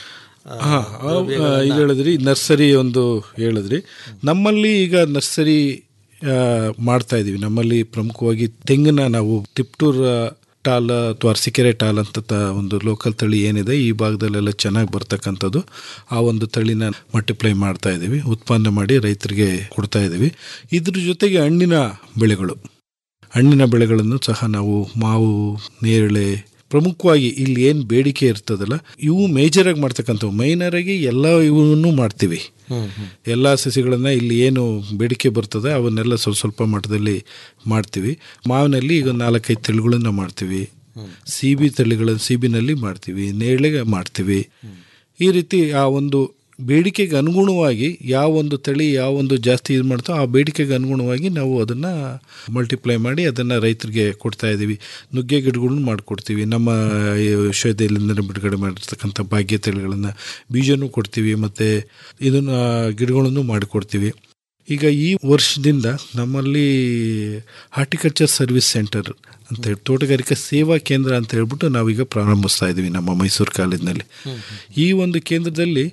ಆ, ಹಾಂ ಈಗ ಹೇಳಿದ್ರಿ ನರ್ಸರಿ ಒಂದು ಹೇಳಿದ್ರಿ ನಮ್ಮಲ್ಲಿ ಈಗ ನರ್ಸರಿ ಆ, ಮಾಡ್ತಾ ಇದ್ದೀವಿ ನಮ್ಮಲ್ಲಿ ಪ್ರಮುಖವಾಗಿ ತೆಂಗಿನ ನಾವು ತಿಪ್ಟೂರ್ ಟಾಲ್ ಅಥವಾ ಅರಸೀಕೆರೆ ಟಾಲ್ ಅಂತ ತ- ಒಂದು ಲೋಕಲ್ ತಳಿ ಏನಿದೆ ಈ ಭಾಗದಲ್ಲೆಲ್ಲ ಚೆನ್ನಾಗಿ ಬರ್ತಕ್ಕಂಥದ್ದು ಆ ಒಂದು ತಳಿನ ಮಲ್ಟಿಪ್ಲೈ ಮಾಡ್ತಾ ಇದ್ದೀವಿ ಉತ್ಪನ್ನ ಮಾಡಿ ರೈತರಿಗೆ ಕೊಡ್ತಾ ಇದ್ದೀವಿ ಇದ್ರ ಜೊತೆಗೆ ಹಣ್ಣಿನ ಬೆಳೆಗಳು ಹಣ್ಣಿನ ಬೆಳೆಗಳನ್ನು ಸಹ ನಾವು ಮಾವು ನೇರಳೆ ಪ್ರಮುಖವಾಗಿ ಇಲ್ಲಿ ಏನು ಬೇಡಿಕೆ ಇರ್ತದಲ್ಲ ಇವು ಮೇಜರಾಗಿ ಮಾಡ್ತಕ್ಕಂಥವು ಮೈನರಾಗಿ ಎಲ್ಲ ಇವನ್ನೂ ಮಾಡ್ತೀವಿ ಎಲ್ಲ ಸಸಿಗಳನ್ನು ಇಲ್ಲಿ ಏನು ಬೇಡಿಕೆ ಬರ್ತದೆ ಅವನ್ನೆಲ್ಲ ಸ್ವಲ್ಪ ಸ್ವಲ್ಪ ಮಟ್ಟದಲ್ಲಿ ಮಾಡ್ತೀವಿ ಮಾವಿನಲ್ಲಿ ಈಗ ನಾಲ್ಕೈದು ತಳಿಗಳನ್ನು ಮಾಡ್ತೀವಿ ಸಿಬಿ ತಳಿಗಳನ್ನು ಸಿಬಿನಲ್ಲಿ ಮಾಡ್ತೀವಿ ನೇರಳೆಗೆ ಮಾಡ್ತೀವಿ ಈ ರೀತಿ ಆ ಒಂದು ಬೇಡಿಕೆಗೆ ಅನುಗುಣವಾಗಿ ಯಾವ ಒಂದು ತಳಿ ಯಾವ ಒಂದು ಜಾಸ್ತಿ ಇದು ಮಾಡ್ತೋ ಆ ಬೇಡಿಕೆಗೆ ಅನುಗುಣವಾಗಿ ನಾವು ಅದನ್ನು ಮಲ್ಟಿಪ್ಲೈ ಮಾಡಿ ಅದನ್ನು ರೈತರಿಗೆ ಕೊಡ್ತಾ ಇದ್ದೀವಿ ನುಗ್ಗೆ ಗಿಡಗಳನ್ನ ಮಾಡಿಕೊಡ್ತೀವಿ ನಮ್ಮ ಈ ವಿಶ್ವವಿದ್ಯಾಲಯದಿಂದ ಬಿಡುಗಡೆ ಮಾಡಿರ್ತಕ್ಕಂಥ ಭಾಗ್ಯ ತಳಿಗಳನ್ನು ಬೀಜನೂ ಕೊಡ್ತೀವಿ ಮತ್ತು ಇದನ್ನು ಗಿಡಗಳನ್ನು ಮಾಡಿಕೊಡ್ತೀವಿ ಈಗ ಈ ವರ್ಷದಿಂದ ನಮ್ಮಲ್ಲಿ ಹಾರ್ಟಿಕಲ್ಚರ್ ಸರ್ವಿಸ್ ಸೆಂಟರ್ ಅಂತ ಹೇಳಿ ತೋಟಗಾರಿಕಾ ಸೇವಾ ಕೇಂದ್ರ ಅಂತ ಹೇಳ್ಬಿಟ್ಟು ನಾವೀಗ ಪ್ರಾರಂಭಿಸ್ತಾ ಇದ್ದೀವಿ ನಮ್ಮ ಮೈಸೂರು ಕಾಲೇಜಿನಲ್ಲಿ ಈ ಒಂದು ಕೇಂದ್ರದಲ್ಲಿ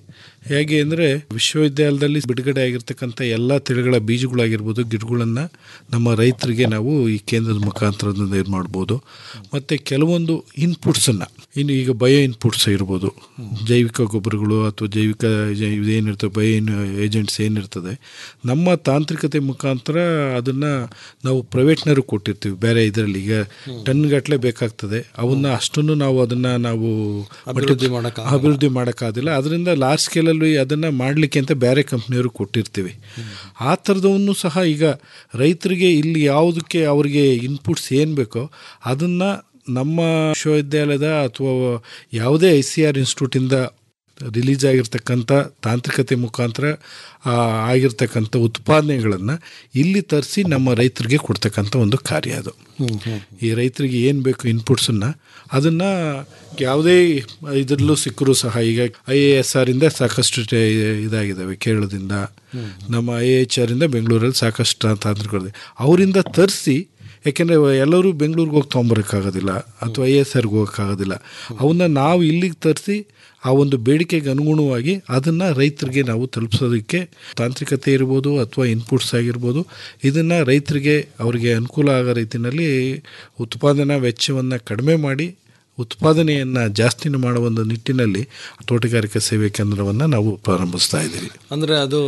ಹೇಗೆ ಅಂದರೆ ವಿಶ್ವವಿದ್ಯಾಲಯದಲ್ಲಿ ಬಿಡುಗಡೆ ಆಗಿರ್ತಕ್ಕಂಥ ಎಲ್ಲ ತಳಿಗಳ ಬೀಜಗಳಾಗಿರ್ಬೋದು ಗಿಡಗಳನ್ನು ನಮ್ಮ ರೈತರಿಗೆ ನಾವು ಈ ಕೇಂದ್ರದ ಮುಖಾಂತರದಿಂದ ಇದು ಮಾಡ್ಬೋದು ಮತ್ತು ಕೆಲವೊಂದು ಇನ್ಪುಟ್ಸನ್ನು ಇನ್ನು ಈಗ ಬಯೋ ಇನ್ಪುಟ್ಸ್ ಇರ್ಬೋದು ಜೈವಿಕ ಗೊಬ್ಬರಗಳು ಅಥವಾ ಜೈವಿಕ ಜೈ- ಇದೇನಿರ್ತದೆ ಬಯೋ ಏಜೆಂಟ್ಸ್ ಏನಿರ್ತದೆ ನಮ್ಮ ತಾಂತ್ರಿಕತೆ ಮುಖಾಂತರ ಅದನ್ನು ನಾವು ಪ್ರೈವೇಟ್ನವ್ರು ಕೊಟ್ಟಿರ್ತೀವಿ ಬೇರೆ ಇದರಲ್ಲಿ ಈಗ ಟನ್ಗಟ್ಟಲೆ ಬೇಕಾಗ್ತದೆ ಅವನ್ನ ಅಷ್ಟನ್ನು ನಾವು ಅದನ್ನು ನಾವು ಅಭಿವೃದ್ಧಿ ಮಾಡೋಕ್ಕಾಗಲ್ಲ. ಅಭಿವೃದ್ಧಿ ಮಾಡೋಕ್ಕಾಗಲ್ಲ ಅದರಿಂದ ಲಾರ್ಜ್ ಸ್ಕೇಲಲ್ಲಿ ಅದನ್ನು ಮಾಡಲಿಕ್ಕೆ ಅಂತ ಬೇರೆ ಕಂಪ್ನಿಯವರು ಕೊಟ್ಟಿರ್ತೀವಿ ಆ ಥರದವನ್ನು ಸಹ ಈಗ ರೈತರಿಗೆ ಇಲ್ಲಿ ಯಾವುದಕ್ಕೆ ಅವರಿಗೆ ಇನ್ಪುಟ್ಸ್ ಏನು ಬೇಕೋ ಅದನ್ನು ನಮ್ಮ ವಿಶ್ವವಿದ್ಯಾಲಯದ ಅಥವಾ ಯಾವುದೇ ಐ ಸಿ ಆರ್ ಇನ್ಸ್ಟಿಟ್ಯೂಟಿಂದ ರಿಲೀಸ್ ಆಗಿರ್ತಕ್ಕಂಥ ತಾಂತ್ರಿಕತೆ ಮುಖಾಂತರ ಆ, ಆಗಿರ್ತಕ್ಕಂಥ ಉತ್ಪಾದನೆಗಳನ್ನು ಇಲ್ಲಿ ತರಿಸಿ ನಮ್ಮ ರೈತರಿಗೆ ಕೊಡ್ತಕ್ಕಂಥ ಒಂದು ಕಾರ್ಯ ಅದು ಈ ರೈತರಿಗೆ ಏನು ಬೇಕು ಇನ್ಪುಟ್ಸನ್ನು ಅದನ್ನು ಯಾವುದೇ ಇದರಲ್ಲೂ ಸಿಕ್ಕರೂ ಸಹ ಈಗ ಐ ಎ ಎಸ್ ಆರಿಂದ ಸಾಕಷ್ಟು ಟೆ- ಇದಾಗಿದ್ದಾವೆ ಕೇರಳದಿಂದ ನಮ್ಮ ಐ ಎಚ್ ಆರಿಂದ ಬೆಂಗಳೂರಲ್ಲಿ ಸಾಕಷ್ಟು ತಾಂತ್ರಿಕ ಅವರಿಂದ ತರಿಸಿ ಯಾಕೆಂದರೆ ಎಲ್ಲರೂ ಬೆಂಗಳೂರಿಗೆ ಹೋಗಿ ತೊಗೊಂಬರೋಕ್ಕಾಗೋದಿಲ್ಲ ಅಥವಾ ಐ ಎಸ್ ಆರ್ಗೆ ಹೋಗೋಕ್ಕಾಗೋದಿಲ್ಲ ಅವನ್ನ ನಾವು ಇಲ್ಲಿಗೆ ತರಿಸಿ ಆ ಒಂದು ಬೇಡಿಕೆಗೆ ಅನುಗುಣವಾಗಿ ಅದನ್ನು ರೈತರಿಗೆ ನಾವು ತಲುಪಿಸೋದಕ್ಕೆ ತಾಂತ್ರಿಕತೆ ಇರ್ಬೋದು ಅಥವಾ ಇನ್ಪುಟ್ಸ್ ಆಗಿರ್ಬೋದು ಇದನ್ನು ರೈತರಿಗೆ ಅವರಿಗೆ ಅನುಕೂಲ ಆಗೋ ರೀತಿಯಲ್ಲಿ ಉತ್ಪಾದನಾ ವೆಚ್ಚವನ್ನು ಕಡಿಮೆ ಮಾಡಿ ಉತ್ಪಾದನೆಯನ್ನು ಜಾಸ್ತಿ ಮಾಡುವ ಒಂದು ನಿಟ್ಟಿನಲ್ಲಿ ತೋಟಗಾರಿಕಾ ಸೇವೆ ಕೇಂದ್ರವನ್ನು ನಾವು ಪ್ರಾರಂಭಿಸ್ತಾ ಇದ್ದೀವಿ ಅಂದರೆ ಅದು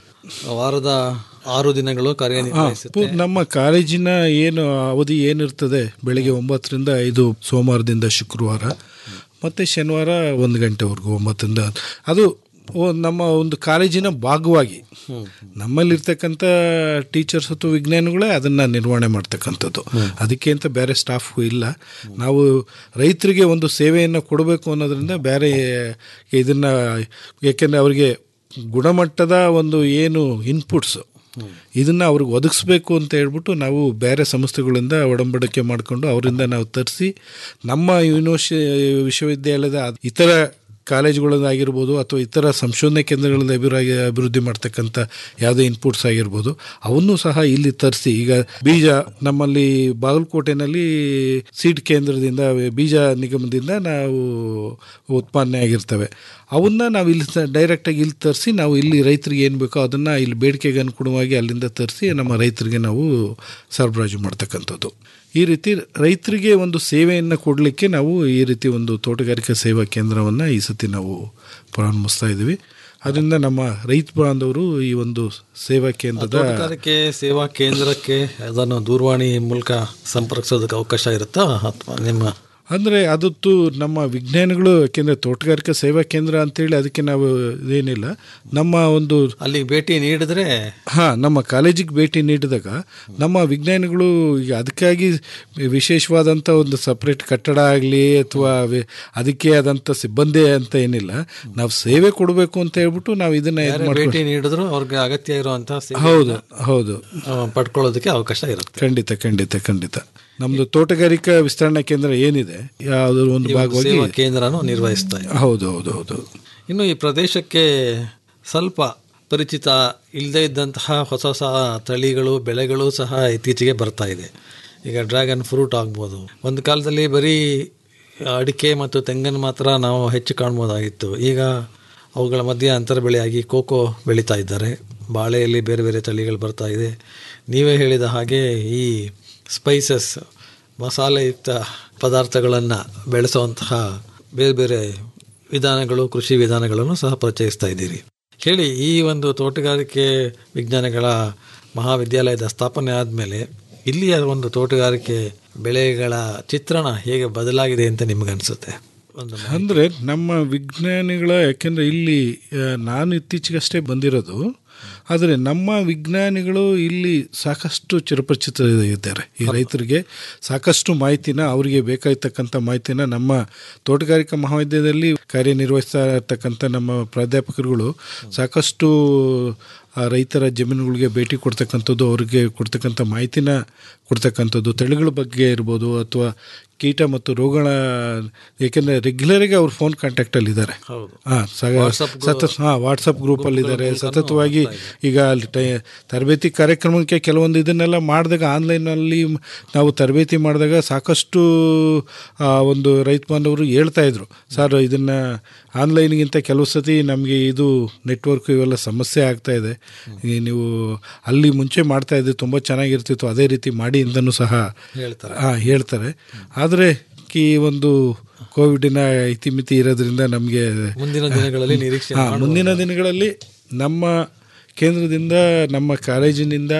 ವಾರದ ಆರು ದಿನಗಳು ಹಾ, ಕಾರ್ಯನಿರ್ವಹಿಸುತ್ತೆ ಪೂ- ನಮ್ಮ ಕಾಲೇಜಿನ ಏನು ಅವಧಿ ಏನಿರ್ತದೆ ಬೆಳಿಗ್ಗೆ ಒಂಬತ್ತರಿಂದ ಐದು ಸೋಮವಾರದಿಂದ ಶುಕ್ರವಾರ ಮತ್ತು ಶನಿವಾರ ಒಂದು ಗಂಟೆವರೆಗೂ ಒಂಬತ್ತರಿಂದ ಅದು ಓ- ನಮ್ಮ ಒಂದು ಕಾಲೇಜಿನ ಭಾಗವಾಗಿ ನಮ್ಮಲ್ಲಿರ್ತಕ್ಕಂಥ ಟೀಚರ್ಸ್ ಅಥವಾ ವಿಜ್ಞಾನಿಗಳೇ ಅದನ್ನು ನಿರ್ವಹಣೆ ಮಾಡ್ತಕ್ಕಂಥದ್ದು ಅದಕ್ಕೆ ಅಂತ ಬೇರೆ ಸ್ಟಾಫ್ ಇಲ್ಲ ನಾವು ರೈತರಿಗೆ ಒಂದು ಸೇವೆಯನ್ನು ಕೊಡಬೇಕು ಅನ್ನೋದ್ರಿಂದ ಬೇರೆ ಇದನ್ನು ಏಕೆಂದರೆ ಅವರಿಗೆ ಗುಣಮಟ್ಟದ ಒಂದು ಏನು ಇನ್ಪುಟ್ಸು ಇದನ್ನು ಅವ್ರಿಗೆ ಒದಗಿಸ್ಬೇಕು ಅಂತ ಹೇಳ್ಬಿಟ್ಟು ನಾವು ಬೇರೆ ಸಂಸ್ಥೆಗಳಿಂದ ಒಡಂಬಡಿಕೆ ಮಾಡಿಕೊಂಡು ಅವರಿಂದ ನಾವು ತರಿಸಿ ನಮ್ಮ ಯೂನಿವರ್ಸಿ ವಿಶ್ವವಿದ್ಯಾಲಯದ ಇತರ ಕಾಲೇಜುಗಳದ್ದಾಗಿರ್ಬೋದು ಅಥವಾ ಇತರ ಸಂಶೋಧನೆ ಕೇಂದ್ರಗಳಿಂದ ಅಭಿವೃದ್ಧಿ ಅಭಿವೃದ್ಧಿ ಮಾಡ್ತಕ್ಕಂಥ ಯಾವುದೇ ಇನ್ಪುಟ್ಸ್ ಆಗಿರ್ಬೋದು ಅವನ್ನು ಸಹ ಇಲ್ಲಿ ತರಿಸಿ ಈಗ ಬೀಜ ನಮ್ಮಲ್ಲಿ ಬಾಗಲಕೋಟೆನಲ್ಲಿ ಸೀಡ್ ಕೇಂದ್ರದಿಂದ ಬೀಜ ನಿಗಮದಿಂದ ನಾವು ಉತ್ಪಾದನೆ ಆಗಿರ್ತವೆ ಅವನ್ನ ನಾವು ಇಲ್ಲಿ ಡೈರೆಕ್ಟಾಗಿ ಇಲ್ಲಿ ತರಿಸಿ ನಾವು ಇಲ್ಲಿ ರೈತರಿಗೆ ಏನು ಬೇಕೋ ಅದನ್ನು ಇಲ್ಲಿ ಬೇಡಿಕೆಗೆ ಅನುಗುಣವಾಗಿ ಅಲ್ಲಿಂದ ತರಿಸಿ ನಮ್ಮ ರೈತರಿಗೆ ನಾವು ಸರಬರಾಜು ಮಾಡ್ತಕ್ಕಂಥದ್ದು ಈ ರೀತಿ ರೈತರಿಗೆ ಒಂದು ಸೇವೆಯನ್ನು ಕೊಡಲಿಕ್ಕೆ ನಾವು ಈ ರೀತಿ ಒಂದು ತೋಟಗಾರಿಕಾ ಸೇವಾ ಕೇಂದ್ರವನ್ನು ಈ ಸತಿ ನಾವು ಪ್ರಾರಂಭಿಸ್ತಾ ಇದ್ದೀವಿ ಅದರಿಂದ ನಮ್ಮ ರೈತ ಬಾಂಧವರು ಈ ಒಂದು ಸೇವಾ ಕೇಂದ್ರದ ತೋಟಗಾರಿಕೆ ಸೇವಾ ಕೇಂದ್ರಕ್ಕೆ ಅದನ್ನು ದೂರವಾಣಿ ಮೂಲಕ ಸಂಪರ್ಕಿಸೋದಕ್ಕೆ ಅವಕಾಶ ಇರುತ್ತಾ ಅಥವಾ ನಿಮ್ಮ ಅಂದರೆ ಅದತ್ತು ನಮ್ಮ ವಿಜ್ಞಾನಿಗಳು ಯಾಕೆಂದರೆ ತೋಟಗಾರಿಕಾ ಸೇವಾ ಕೇಂದ್ರ ಅಂತೇಳಿ ಅದಕ್ಕೆ ನಾವು ಇದೇನಿಲ್ಲ ನಮ್ಮ ಒಂದು ಅಲ್ಲಿಗೆ ಭೇಟಿ ನೀಡಿದ್ರೆ ಹಾಂ ನಮ್ಮ ಕಾಲೇಜಿಗೆ ಭೇಟಿ ನೀಡಿದಾಗ ನಮ್ಮ ವಿಜ್ಞಾನಿಗಳು ಈಗ ಅದಕ್ಕಾಗಿ ವಿಶೇಷವಾದಂಥ ಒಂದು ಸಪ್ರೇಟ್ ಕಟ್ಟಡ ಆಗಲಿ ಅಥವಾ ವಿ- ಅದಕ್ಕೆ ಆದಂಥ ಸಿಬ್ಬಂದಿ ಅಂತ ಏನಿಲ್ಲ ನಾವು ಸೇವೆ ಕೊಡಬೇಕು ಅಂತ ಹೇಳ್ಬಿಟ್ಟು ನಾವು ಇದನ್ನ ಇದು ಯಾರೇ ಮಾಡ್ಕೊಂಡು ಭೇಟಿ ನೀಡಿದ್ರು ಅವ್ರಿಗೆ ಅಗತ್ಯ ಇರುವಂತಹ ಸೇವೆಯನ್ನ, ಹೌದು ಹೌದು ಆ, ಪಡ್ಕೊಳ್ಳೋದಕ್ಕೆ ಅವಕಾಶ ಇರುತ್ತೆ ಖಂಡಿತ ಖಂಡಿತ ಖಂಡಿತ ನಮ್ದು ತೋಟಗಾರಿಕಾ ವಿಸ್ತರಣಾ ಕೇಂದ್ರ ಏನಿದೆ ಯಾವುದೋ ಒಂದು ಈ ಒಂದು ಭಾಗವಾಗಿ ಸೇವಾ ಕೇಂದ್ರನು ನಿರ್ವಹಿಸ್ತಾ ಇದೆ ಹೌದು ಹೌದು ಹೌದು ಇನ್ನು ಈ ಪ್ರದೇಶಕ್ಕೆ ಸ್ವಲ್ಪ ಪರಿಚಿತ ಇಲ್ಲದೇ ಇದ್ದಂತಹ ಹೊಸ ಹೊಸ ತಳಿಗಳು ಬೆಳೆಗಳು ಸಹ ಇತ್ತೀಚೆಗೆ ಬರ್ತಾ ಇದೆ ಈಗ ಡ್ರ್ಯಾಗನ್ ಫ್ರೂಟ್ ಆಗ್ಬೋದು ಒಂದು ಕಾಲದಲ್ಲಿ ಬರೀ ಅಡಿಕೆ ಮತ್ತು ತೆಂಗನ್ನು ಮಾತ್ರ ನಾವು ಹೆಚ್ಚು ಕಾಣ್ಬೋದಾಗಿತ್ತು ಈಗ ಅವುಗಳ ಮಧ್ಯೆ ಅಂತರ ಬೆಳೆಯಾಗಿ ಕೋಕೋ ಬೆಳೀತಾ ಇದ್ದಾರೆ ಬಾಳೆಯಲ್ಲಿ ಬೇರೆ ಬೇರೆ ತಳಿಗಳು ಬರ್ತಾ ಇದೆ ನೀವೇ ಹೇಳಿದ ಹಾಗೆ ಈ ಸ್ಪೈಸಸ್ ಮಸಾಲೆಯುಕ್ತ ಪದಾರ್ಥಗಳನ್ನು ಬೆಳೆಸುವಂತಹ ಬೇರೆ ಬೇರೆ ವಿಧಾನಗಳು ಕೃಷಿ ವಿಧಾನಗಳನ್ನು ಸಹ ಪರಿಚಯಿಸ್ತಾ ಇದ್ದೀರಿ ಹೇಳಿ ಈ ಒಂದು ತೋಟಗಾರಿಕೆ ವಿಜ್ಞಾನಗಳ ಮಹಾವಿದ್ಯಾಲಯದ ಸ್ಥಾಪನೆ ಆದಮೇಲೆ ಇಲ್ಲಿಯ ಒಂದು ತೋಟಗಾರಿಕೆ ಬೆಳೆಗಳ ಚಿತ್ರಣ ಹೇಗೆ ಬದಲಾಗಿದೆ ಅಂತ ನಿಮಗನ್ಸುತ್ತೆ ಒಂದು ಅಂದರೆ ನಮ್ಮ ವಿಜ್ಞಾನಿಗಳ ಯಾಕೆಂದರೆ ಇಲ್ಲಿ ಆ, ನಾನು ಇತ್ತೀಚೆಗಷ್ಟೇ ಬಂದಿರೋದು ಆದರೆ ನಮ್ಮ ವಿಜ್ಞಾನಿಗಳು ಇಲ್ಲಿ ಸಾಕಷ್ಟು ಚಿರಪರಿಚಿತ ಇದ್ದಾರೆ ಈ ರೈತರಿಗೆ ಸಾಕಷ್ಟು ಮಾಹಿತಿನ ಅವರಿಗೆ ಬೇಕಾಗಿರ್ತಕ್ಕಂಥ ಮಾಹಿತಿನ ನಮ್ಮ ತೋಟಗಾರಿಕಾ ಮಹಾವಿದ್ಯಾಲಯದಲ್ಲಿ ಕಾರ್ಯನಿರ್ವಹಿಸ್ತಾ ಇರ್ತಕ್ಕಂಥ ನಮ್ಮ ಪ್ರಾಧ್ಯಾಪಕರುಗಳು ಸಾಕಷ್ಟು ಆ ರೈತರ ಜಮೀನುಗಳಿಗೆ ಭೇಟಿ ಕೊಡ್ತಕ್ಕಂಥದ್ದು ಅವ್ರಿಗೆ ಕೊಡ್ತಕ್ಕಂಥ ಮಾಹಿತಿನ ಕೊಡ್ತಕ್ಕಂಥದ್ದು ತಳಿಗಳ ಬಗ್ಗೆ ಇರ್ಬೋದು ಅಥವಾ ಕೀಟ ಮತ್ತು ರೋಗಗಳ ಏಕೆಂದರೆ ರೆಗ್ಯುಲರಾಗಿ ಅವ್ರು ಫೋನ್ ಕಾಂಟ್ಯಾಕ್ಟಲ್ಲಿ ಇದ್ದಾರೆ ಹೌದು. ಹಾಂ WhatsApp ಗ್ರೂ- ಸತತ ಹಾಂ ವಾಟ್ಸಪ್ ಗ್ರೂಪಲ್ಲಿ ಇದ್ದಾರೆ ಸತತವಾಗಿ ಈಗ ಅಲ್ಲಿ ಟೈ ತರಬೇತಿ ಕಾರ್ಯಕ್ರಮಕ್ಕೆ ಕೆಲವೊಂದು ಇದನ್ನೆಲ್ಲ ಮಾಡಿದಾಗ ಆನ್ಲೈನಲ್ಲಿ ನಾವು ತರಬೇತಿ ಮಾಡಿದಾಗ ಸಾಕಷ್ಟು ಆ, ಒಂದು ರೈತ ಬಾಂಧವರು ಹೇಳ್ತಾ ಇದ್ರು ಸರ್ ಇದನ್ನು ಆನ್ಲೈನ್ಗಿಂತ ಕೆಲವು ಸತಿ ನಮಗೆ ಇದು ನೆಟ್ವರ್ಕ್ ಇವೆಲ್ಲ ಸಮಸ್ಯೆ ಆಗ್ತಾ ಇದೆ ಈ ನೀವು ಅಲ್ಲಿ ಮುಂಚೆ ಮಾಡ್ತಾ ಇದ್ದೆ ತುಂಬ ಚೆನ್ನಾಗಿರ್ತಿತ್ತು ಅದೇ ರೀತಿ ಮಾಡಿ ಅಂತಲೂ ಸಹ ಹೇಳ್ತಾರೆ. ಹಾಂ ಹೇಳ್ತಾರೆ ಆದರೆ ಈ ಒಂದು ಕೋವಿಡಿನ ಇತಿಮಿತಿ ಇರೋದ್ರಿಂದ ನಮಗೆ ಮುಂದಿನ ದಿನಗಳಲ್ಲಿ ನಿರೀಕ್ಷೆ ಹಾ, ಮಾಡುವ. ಮುಂದಿನ ದಿನಗಳಲ್ಲಿ ನಮ್ಮ ಕೇಂದ್ರದಿಂದ ನಮ್ಮ ಕಾಲೇಜಿನಿಂದ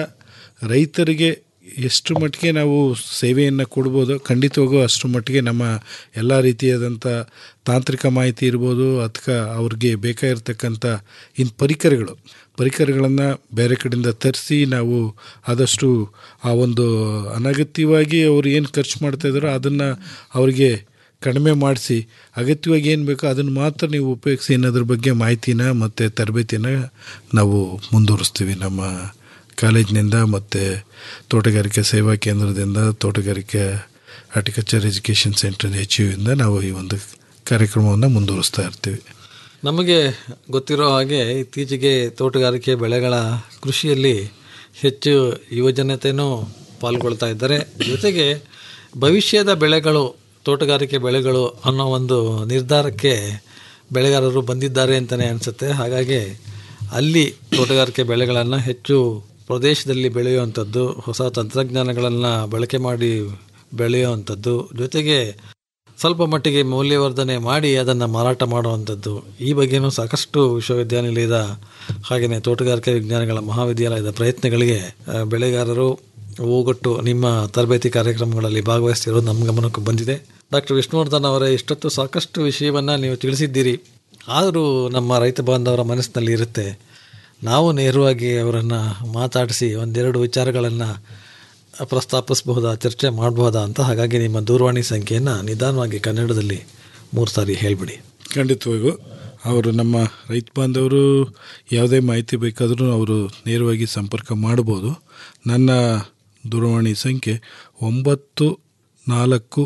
ರೈತರಿಗೆ ಎಷ್ಟು ಮಟ್ಟಿಗೆ ನಾವು ಸೇವೆಯನ್ನು ಕೊಡ್ಬೋದು ಖಂಡಿತವಾಗೂ ಅಷ್ಟು ಮಟ್ಟಿಗೆ ನಮ್ಮ ಎಲ್ಲ ರೀತಿಯಾದಂಥ ತಾಂತ್ರಿಕ ಮಾಹಿತಿ ಇರ್ಬೋದು ಅಥವಾ ಅವ್ರಿಗೆ ಬೇಕಾಗಿರ್ತಕ್ಕಂಥ ಇನ್ನು ಪರಿಕರಗಳು ಪರಿಕರಗಳನ್ನು ಬೇರೆ ಕಡೆಯಿಂದ ತರಿಸಿ ನಾವು ಆದಷ್ಟು ಆ ಒಂದು ಅನಗತ್ಯವಾಗಿ ಅವ್ರು ಏನು ಖರ್ಚು ಮಾಡ್ತಾ ಇದ್ದಾರೋ ಅದನ್ನು ಅವರಿಗೆ ಕಡಿಮೆ ಮಾಡಿಸಿ ಅಗತ್ಯವಾಗಿ ಏನು ಬೇಕೋ ಅದನ್ನು ಮಾತ್ರ ನೀವು ಉಪಯೋಗಿಸಿ ಅನ್ನೋದ್ರ ಬಗ್ಗೆ ಮಾಹಿತಿನ ಮತ್ತು ತರಬೇತಿನ ನಾವು ಮುಂದುವರಿಸ್ತೀವಿ ನಮ್ಮ ಕಾಲೇಜಿನಿಂದ ಮತ್ತು ತೋಟಗಾರಿಕೆ ಸೇವಾ ಕೇಂದ್ರದಿಂದ ತೋಟಗಾರಿಕೆ ಹಾರ್ಟಿಕಲ್ಚರ್ ಎಜುಕೇಷನ್ ಸೆಂಟರ್ ಎಚ್ ಇಂದ ನಾವು ಈ ಒಂದು ಕಾರ್ಯಕ್ರಮವನ್ನು ಮುಂದುವರಿಸ್ತಾ ಇರ್ತೀವಿ ನಮಗೆ ಗೊತ್ತಿರೋ ಹಾಗೆ ಇತ್ತೀಚೆಗೆ ತೋಟಗಾರಿಕೆ ಬೆಳೆಗಳ ಕೃಷಿಯಲ್ಲಿ ಹೆಚ್ಚು ಯುವಜನತೆಯೂ ಪಾಲ್ಗೊಳ್ತಾ ಇದ್ದಾರೆ ಜೊತೆಗೆ ಭವಿಷ್ಯದ ಬೆಳೆಗಳು ತೋಟಗಾರಿಕೆ ಬೆಳೆಗಳು ಅನ್ನೋ ಒಂದು ನಿರ್ಧಾರಕ್ಕೆ ಬೆಳೆಗಾರರು ಬಂದಿದ್ದಾರೆ ಅಂತಲೇ ಅನಿಸುತ್ತೆ ಹಾಗಾಗಿ ಅಲ್ಲಿ ತೋಟಗಾರಿಕೆ ಬೆಳೆಗಳನ್ನು ಹೆಚ್ಚು ಪ್ರದೇಶದಲ್ಲಿ ಬೆಳೆಯುವಂಥದ್ದು ಹೊಸ ತಂತ್ರಜ್ಞಾನಗಳನ್ನು ಬಳಕೆ ಮಾಡಿ ಬೆಳೆಯುವಂಥದ್ದು ಜೊತೆಗೆ ಸ್ವಲ್ಪ ಮಟ್ಟಿಗೆ ಮೌಲ್ಯವರ್ಧನೆ ಮಾಡಿ ಅದನ್ನು ಮಾರಾಟ ಮಾಡುವಂಥದ್ದು ಈ ಬಗ್ಗೆನೂ ಸಾಕಷ್ಟು ವಿಶ್ವವಿದ್ಯಾನಿಲಯದ ಹಾಗೆಯೇ ತೋಟಗಾರಿಕೆ ವಿಜ್ಞಾನಗಳ ಮಹಾವಿದ್ಯಾಲಯದ ಪ್ರಯತ್ನಗಳಿಗೆ ಆ, ಬೆಳೆಗಾರರು ಹೋಗೊಟ್ಟು ನಿಮ್ಮ ತರಬೇತಿ ಕಾರ್ಯಕ್ರಮಗಳಲ್ಲಿ ಭಾಗವಹಿಸ್ತಿರೋದು ನಮ್ಮ ಗಮನಕ್ಕೆ ಬಂದಿದೆ ಡಾಕ್ಟರ್ ವಿಷ್ಣುವರ್ಧನ್ ಅವರೇ ಇಷ್ಟೊತ್ತು ಸಾಕಷ್ಟು ವಿಷಯವನ್ನು ನೀವು ತಿಳಿಸಿದ್ದೀರಿ ಆದರೂ ನಮ್ಮ ರೈತ ಬಾಂಧವರ ಮನಸ್ಸಿನಲ್ಲಿ ಇರುತ್ತೆ ನಾವು ನೇರವಾಗಿ ಅವರನ್ನು ಮಾತಾಡಿಸಿ ಒಂದೆರಡು ವಿಚಾರಗಳನ್ನು ಪ್ರಸ್ತಾಪಿಸಬಹುದಾ ಚರ್ಚೆ ಮಾಡಬಹುದಾ ಅಂತ ಹಾಗಾಗಿ ನಿಮ್ಮ ದೂರವಾಣಿ ಸಂಖ್ಯೆಯನ್ನು ನಿಧಾನವಾಗಿ ಕನ್ನಡದಲ್ಲಿ ಮೂರು ಸಾರಿ ಹೇಳಿಬಿಡಿ ಖಂಡಿತವಾಗೂ ಅವರು ನಮ್ಮ ರೈತ ಬಾಂಧವರು ಯಾವುದೇ ಮಾಹಿತಿ ಬೇಕಾದರೂ ಅವರು ನೇರವಾಗಿ ಸಂಪರ್ಕ ಮಾಡ್ಬೋದು ನನ್ನ ದೂರವಾಣಿ ಸಂಖ್ಯೆ ಒಂಬತ್ತು ನಾಲ್ಕು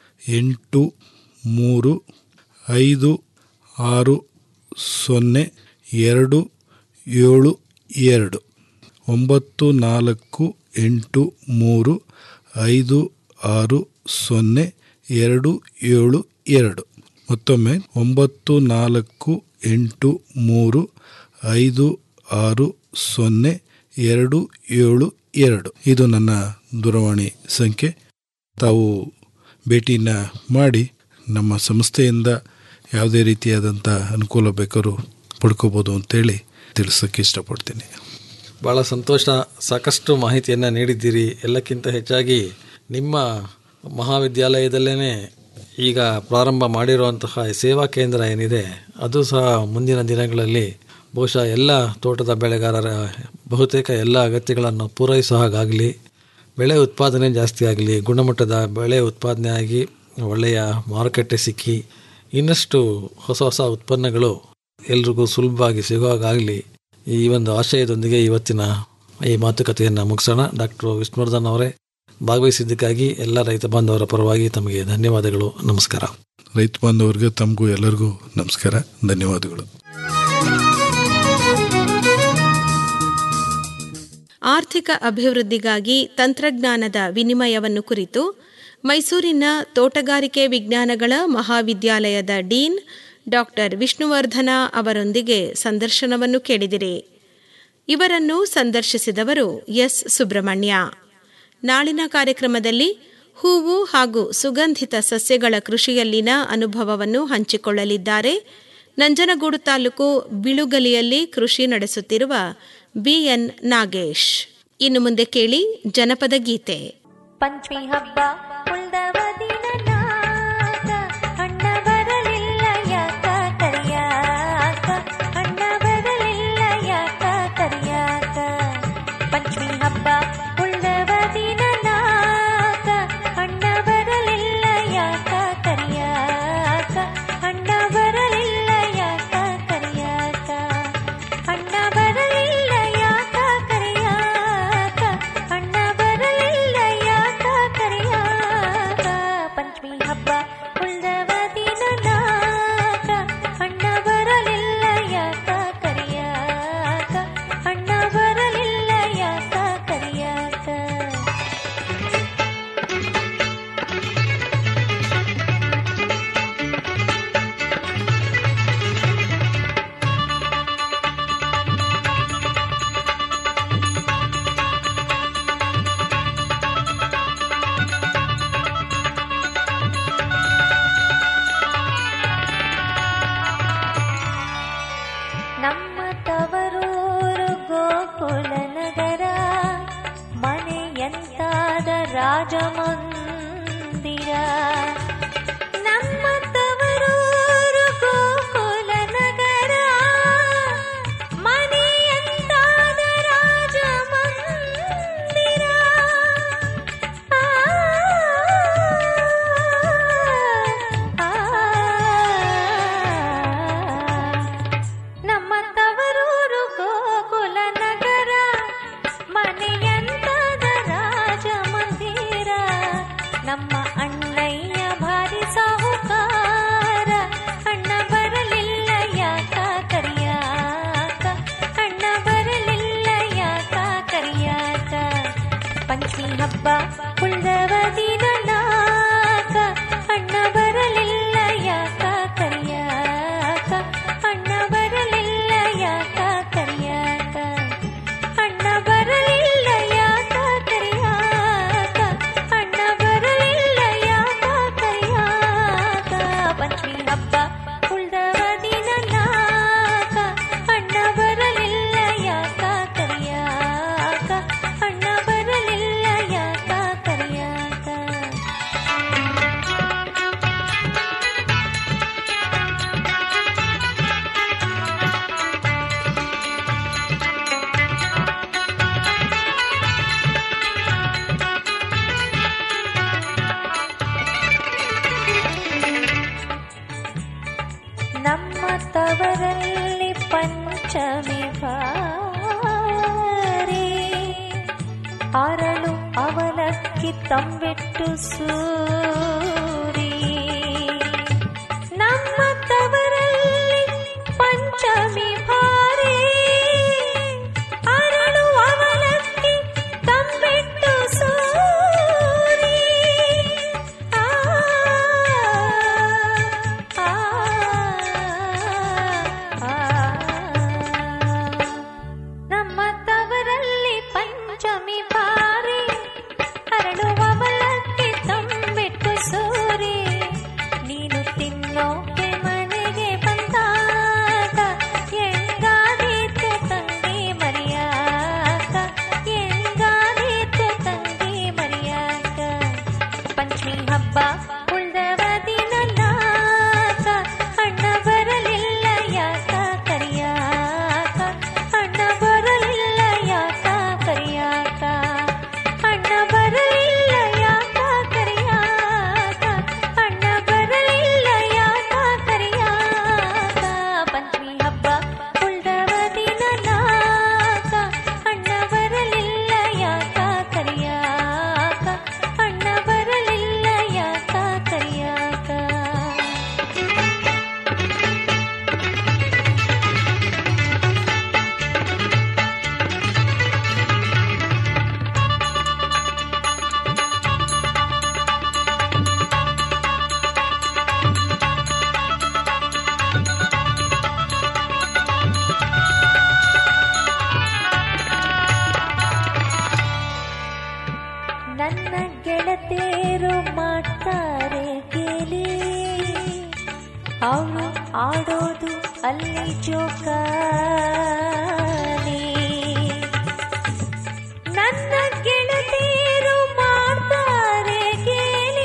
ಎಂಟು ಮೂರು ಐದು ಆರು ಸೊನ್ನೆ ಎರಡು ಏಳು ಎರಡು ಒಂಬತ್ತು ನಾಲ್ಕು ಎಂಟು ಮೂರು ಐದು ಆರು ಸೊನ್ನೆ ಎರಡು ಏಳು ಎರಡು ಮತ್ತೊಮ್ಮೆ ಒಂಬತ್ತು ನಾಲ್ಕು ಎಂಟು ಮೂರು ಐದು ಆರು ಸೊನ್ನೆ ಎರಡು ಏಳು ಎರಡು ಇದು ನನ್ನ ದೂರವಾಣಿ ಸಂಖ್ಯೆ ತಾವು ಭೇಟಿನ ಮಾಡಿ ನಮ್ಮ ಸಂಸ್ಥೆಯಿಂದ ಯಾವುದೇ ರೀತಿಯಾದಂಥ ಅನುಕೂಲ ಬೇಕಾದ್ರೂ ಪಡ್ಕೋಬೋದು ಅಂತೇಳಿ ತಿಳಿಸೋಕ್ಕೆ ಇಷ್ಟಪಡ್ತೀನಿ ಭಾಳ ಸಂತೋಷ ಸಾಕಷ್ಟು ಮಾಹಿತಿಯನ್ನು ನೀಡಿದ್ದೀರಿ ಎಲ್ಲಕ್ಕಿಂತ ಹೆಚ್ಚಾಗಿ ನಿಮ್ಮ ಮಹಾವಿದ್ಯಾಲಯದಲ್ಲೇ ಈಗ ಪ್ರಾರಂಭ ಮಾಡಿರುವಂತಹ ಸೇವಾ ಕೇಂದ್ರ ಏನಿದೆ ಅದು ಸಹ ಮುಂದಿನ ದಿನಗಳಲ್ಲಿ ಬಹುಶಃ ಎಲ್ಲ ತೋಟದ ಬೆಳೆಗಾರರ ಬಹುತೇಕ ಎಲ್ಲ ಅಗತ್ಯಗಳನ್ನು ಪೂರೈಸೋ ಹಾಗಾಗಲಿ ಬೆಳೆ ಉತ್ಪಾದನೆ ಜಾಸ್ತಿ ಆಗಲಿ ಗುಣಮಟ್ಟದ ಬೆಳೆ ಉತ್ಪಾದನೆ ಆಗಿ ಒಳ್ಳೆಯ ಮಾರುಕಟ್ಟೆ ಸಿಕ್ಕಿ ಇನ್ನಷ್ಟು ಹೊಸ ಹೊಸ ಉತ್ಪನ್ನಗಳು ಎಲ್ರಿಗೂ ಸುಲಭವಾಗಿ ಸಿಗುವಾಗಲಿ ಈ ಒಂದು ಆಶಯದೊಂದಿಗೆ ಇವತ್ತಿನ ಈ ಮಾತುಕತೆಯನ್ನು ಮುಗಿಸೋಣ ಡಾಕ್ಟರ್ ವಿಷ್ಣುವರ್ಧನ್ ಅವರೇ ಭಾಗವಹಿಸಿದ್ದಕ್ಕಾಗಿ ಎಲ್ಲ ರೈತ ಬಾಂಧವರ ಪರವಾಗಿ ತಮಗೆ ಧನ್ಯವಾದಗಳು ನಮಸ್ಕಾರ ರೈತ ಬಾಂಧವರಿಗೆ ತಮಗೂ ಎಲ್ಲರಿಗೂ ನಮಸ್ಕಾರ ಧನ್ಯವಾದಗಳು ಆರ್ಥಿಕ ಅಭಿವೃದ್ಧಿಗಾಗಿ ತಂತ್ರಜ್ಞಾನದ ವಿನಿಮಯವನ್ನು ಕುರಿತು ಮೈಸೂರಿನ ತೋಟಗಾರಿಕೆ ವಿಜ್ಞಾನಗಳ ಮಹಾವಿದ್ಯಾಲಯದ ಡೀನ್ ಡಾಕ್ಟರ್ ವಿಷ್ಣುವರ್ಧನ ಅವರೊಂದಿಗೆ ಸಂದರ್ಶನವನ್ನು ಕೇಳಿದಿರಿ ಇವರನ್ನು ಸಂದರ್ಶಿಸಿದವರು ಎಸ್ ಸುಬ್ರಹ್ಮಣ್ಯ ನಾಳಿನ ಕಾರ್ಯಕ್ರಮದಲ್ಲಿ ಹೂವು ಹಾಗೂ ಸುಗಂಧಿತ ಸಸ್ಯಗಳ ಕೃಷಿಯಲ್ಲಿನ ಅನುಭವವನ್ನು ಹಂಚಿಕೊಳ್ಳಲಿದ್ದಾರೆ ನಂಜನಗೂಡು ತಾಲೂಕು ಬಿಳುಗಲಿಯಲ್ಲಿ ಕೃಷಿ ನಡೆಸುತ್ತಿರುವ ಬಿಎನ್ ನಾಗೇಶ್ ಇನ್ನು ಮುಂದೆ ಕೇಳಿ ಜನಪದ ಗೀತೆ ಪಂಚಮಿ ಹಬ್ಬ ಉಳ್ದವ ದಿನ ನಾಕ ಅಣ್ಣ ಬರಲಿಲ್ಲ ಯಾಕ ಕರಿಯಾಕ ಅಣ್ಣ ಬರಲಿಲ್ಲ ಯಾಕ ಕರಿಯಾಕ ಪಂಚಮಿ ಹಬ್ಬ ಉಳ್ದವ ದಿನ ನಾಕ ಅಣ್ಣ ಬರಲಿಲ್ಲ ಯಾಕ ಕರಿಯಾಕ ಅಣ್ಣ ಬರಲಿಲ್ಲ ಯಾಕ ಕರಿಯಾಕ ಅಣ್ಣ ಬರಲಿಲ್ಲ ಯಾಕ ರಾಜಮಂದಿರ ನಮ್ಮ ತವರೂರು ಗೋಕುಲ ನಗರ ಮನೆಯಂತಾದ ರಾಜಮಂದಿರ ಆ, ಆ, ನಮ್ಮ ತವರೂರು ಗೋಕುಲ ನಗರ ಮನೆಯಂತದ ರಾಜಮಂದಿರ ನಮ್ಮ ಅಣ್ಣಯ್ಯ ಭಾರಿ ಸಾಹುಕಾರ ಅಣ್ಣ ಬರಲಿಲ್ಲ ಯಾಕ ಕರಿಯಾಕ ಅಣ್ಣ ಬರಲಿಲ್ಲ ಯಾಕ ಕರಿಯಾಕ ಪಂಚಮಿ ಹಬ್ಬ ಉಳ್ದವ ದಿನ ನಾಕ ಅಣ್ಣ ಬರಲಿಲ್ಲ ಯಾಕ ಕರಿಯಾಕ ಅಣ್ಣ ಬರಲಿಲ್ಲ ಯಾಕ ಕರಿಯಾಕ ಅಣ್ಣ ಬರಲಿಲ್ಲ ಯಾಕ ಕರಿಯಾಕ ಅಣ್ಣ ಬರಲಿಲ್ಲ ಯಾಕ ಕರಿಯಾಕ ಪಂಚಮಿ ಹಬ್ಬ ಉಳ್ದವ ದಿನ ನಾಕ ಅಣ್ಣ ಬರಲಿಲ್ಲ ಯಾಕ ಕರಿಯಾಕ ಅಣ್ಣ ಬರಲಿಲ್ಲ ಯಾಕ ಕರಿಯಾಕ ನಮ್ಮ ತವರಲ್ಲಿ ಪಂಚಮಿ ಬಾರಿ ಅರಳು ಅವಲಕ್ಕಿ ತಂಬಿಟ್ಟು ಸೂರಿ ನಮ್ಮ ತವರಲ್ಲಿ ಪಂಚಮಿ ಭಾರಿ ಅರಳು ಅವಲಕ್ಕಿ ತಂಬಿಟ್ಟು ಸೂರಿ ಆ ಆ, ಆ, ನಮ್ಮ ತವರಲ್ಲಿ ಪಂಚಮಿ ಬಾರಿ ಹರಡುವ ಮಲಕ್ಕೆ ತಂಬಿಟ್ಟು ಸೂರಿ ನೀನು ತಿನ್ನೋಕೆ ಮನೆಗೆ ಬಂದಾಗ ಎಂಗಾದೀತು ತಂಗಿ ಮರಿಯಾಕ ಎಂಗಾದೀತು ತಂಗಿ ಮರಿಯಾಕ ಪಂಚಮಿ ಹಬ್ಬ ಉಳ್ದವ ದಿನ ನಾಕ ಅಣ್ಣ ಬರಲಿಲ್ಲ ಯಾಕ ಕರಿಯಾಕ ಅಣ್ಣ ಬರಲಿಲ್ಲ ಯಾಕ ಕರಿಯಾಕ ಅಣ್ಣ ಬರಲಿಲ್ಲ ಯಾಕ ಕರಿಯಾಕ ಅಣ್ಣ ಬರಲಿಲ್ಲ ಯಾಕ ಕರಿಯಾಕ ಪಂಚಮಿ ಹಬ್ಬ ಉಳ್ದವ ದಿನ ನಾಕ ಅಣ್ಣ ಬರಲಿಲ್ಲ ಯಾಕ ಕರಿಯಾಕ ಅಣ್ಣ ಬರಲಿಲ್ಲ ಯಾಕ ಕರಿಯಾಕ ನನ್ನ ಗೆಳತಿಯರು ಮಾಡ್ತಾರೆ ಕೇಳಿ ಅವಳು ಆಡೋದು ಅಲ್ಲಿ ಜೋಕಾಲಿ ನನ್ನ ಗೆಳತಿಯರು ಮಾಡ್ತಾರೆ ಕೇಳಿ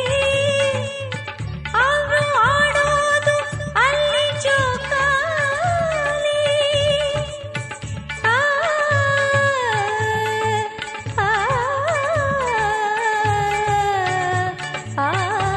ಅವರು ಆಡೋದು ಅಲ್ಲಿ ಜೋಕಾಲಿ ಆ ಆ ಆ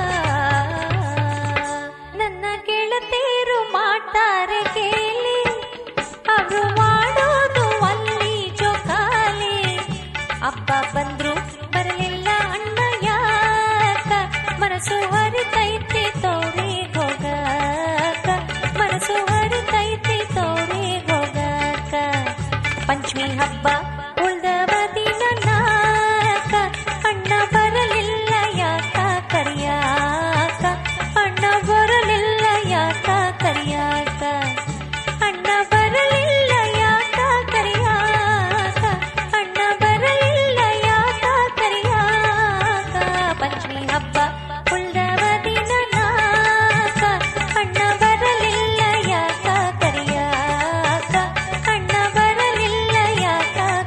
ನನ್ನ ಗೆಳತಿಯರು ಮಾಡ್ತಾರೆ ಕೇಳಿ ಅವರು ಮಾಡೋದು ಅಲ್ಲಿ ಜೋಕಾಲಿ ಅಪ್ಪ ಬಂದ್ರು ಬರಲಿಲ್ಲ ಅಣ್ಣ ಯಾಕ ಮನಸ್ಸು ಹರಿತೈತಿ ತೋರಿ ಹೋಗಾಕ ಮನಸ್ಸು ಹರಿತೈತಿ ತೋರಿ ಹೋಗಾಕ ಪಂಚಮಿ ಹಬ್ಬ ಉಳ್ದವ ದಿನ ನಾಕ ಅಣ್ಣ ಬರಲಿಲ್ಲ ಯಾಕ ಕರಿಯಾಕ ಅಣ್ಣ ಬರಲಿಲ್ಲ ಯಾಕ ಕರಿಯಾಕ ಅಣ್ಣ ಬರಲಿಲ್ಲ ಯಾಕ ಕರಿಯಾಕ ಅಣ್ಣ ಬರಲಿಲ್ಲ ಯಾಕ ಕರಿಯಾಕ ಪಂಚಮಿ ಹಬ್ಬ ಉಳ್ದವ ದಿನ ನಾಕ ಅಣ್ಣ ಬರಲಿಲ್ಲ ಯಾಕ ಕರಿಯಾಕ ಅಣ್ಣ ಬರಲಿಲ್ಲ ಯಾಕ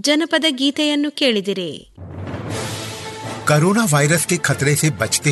ಜನಪದ ಗೀತೆಯನ್ನು ಕೇಳಿದಿರಿ कोरोना वायरस के खतरे से बचते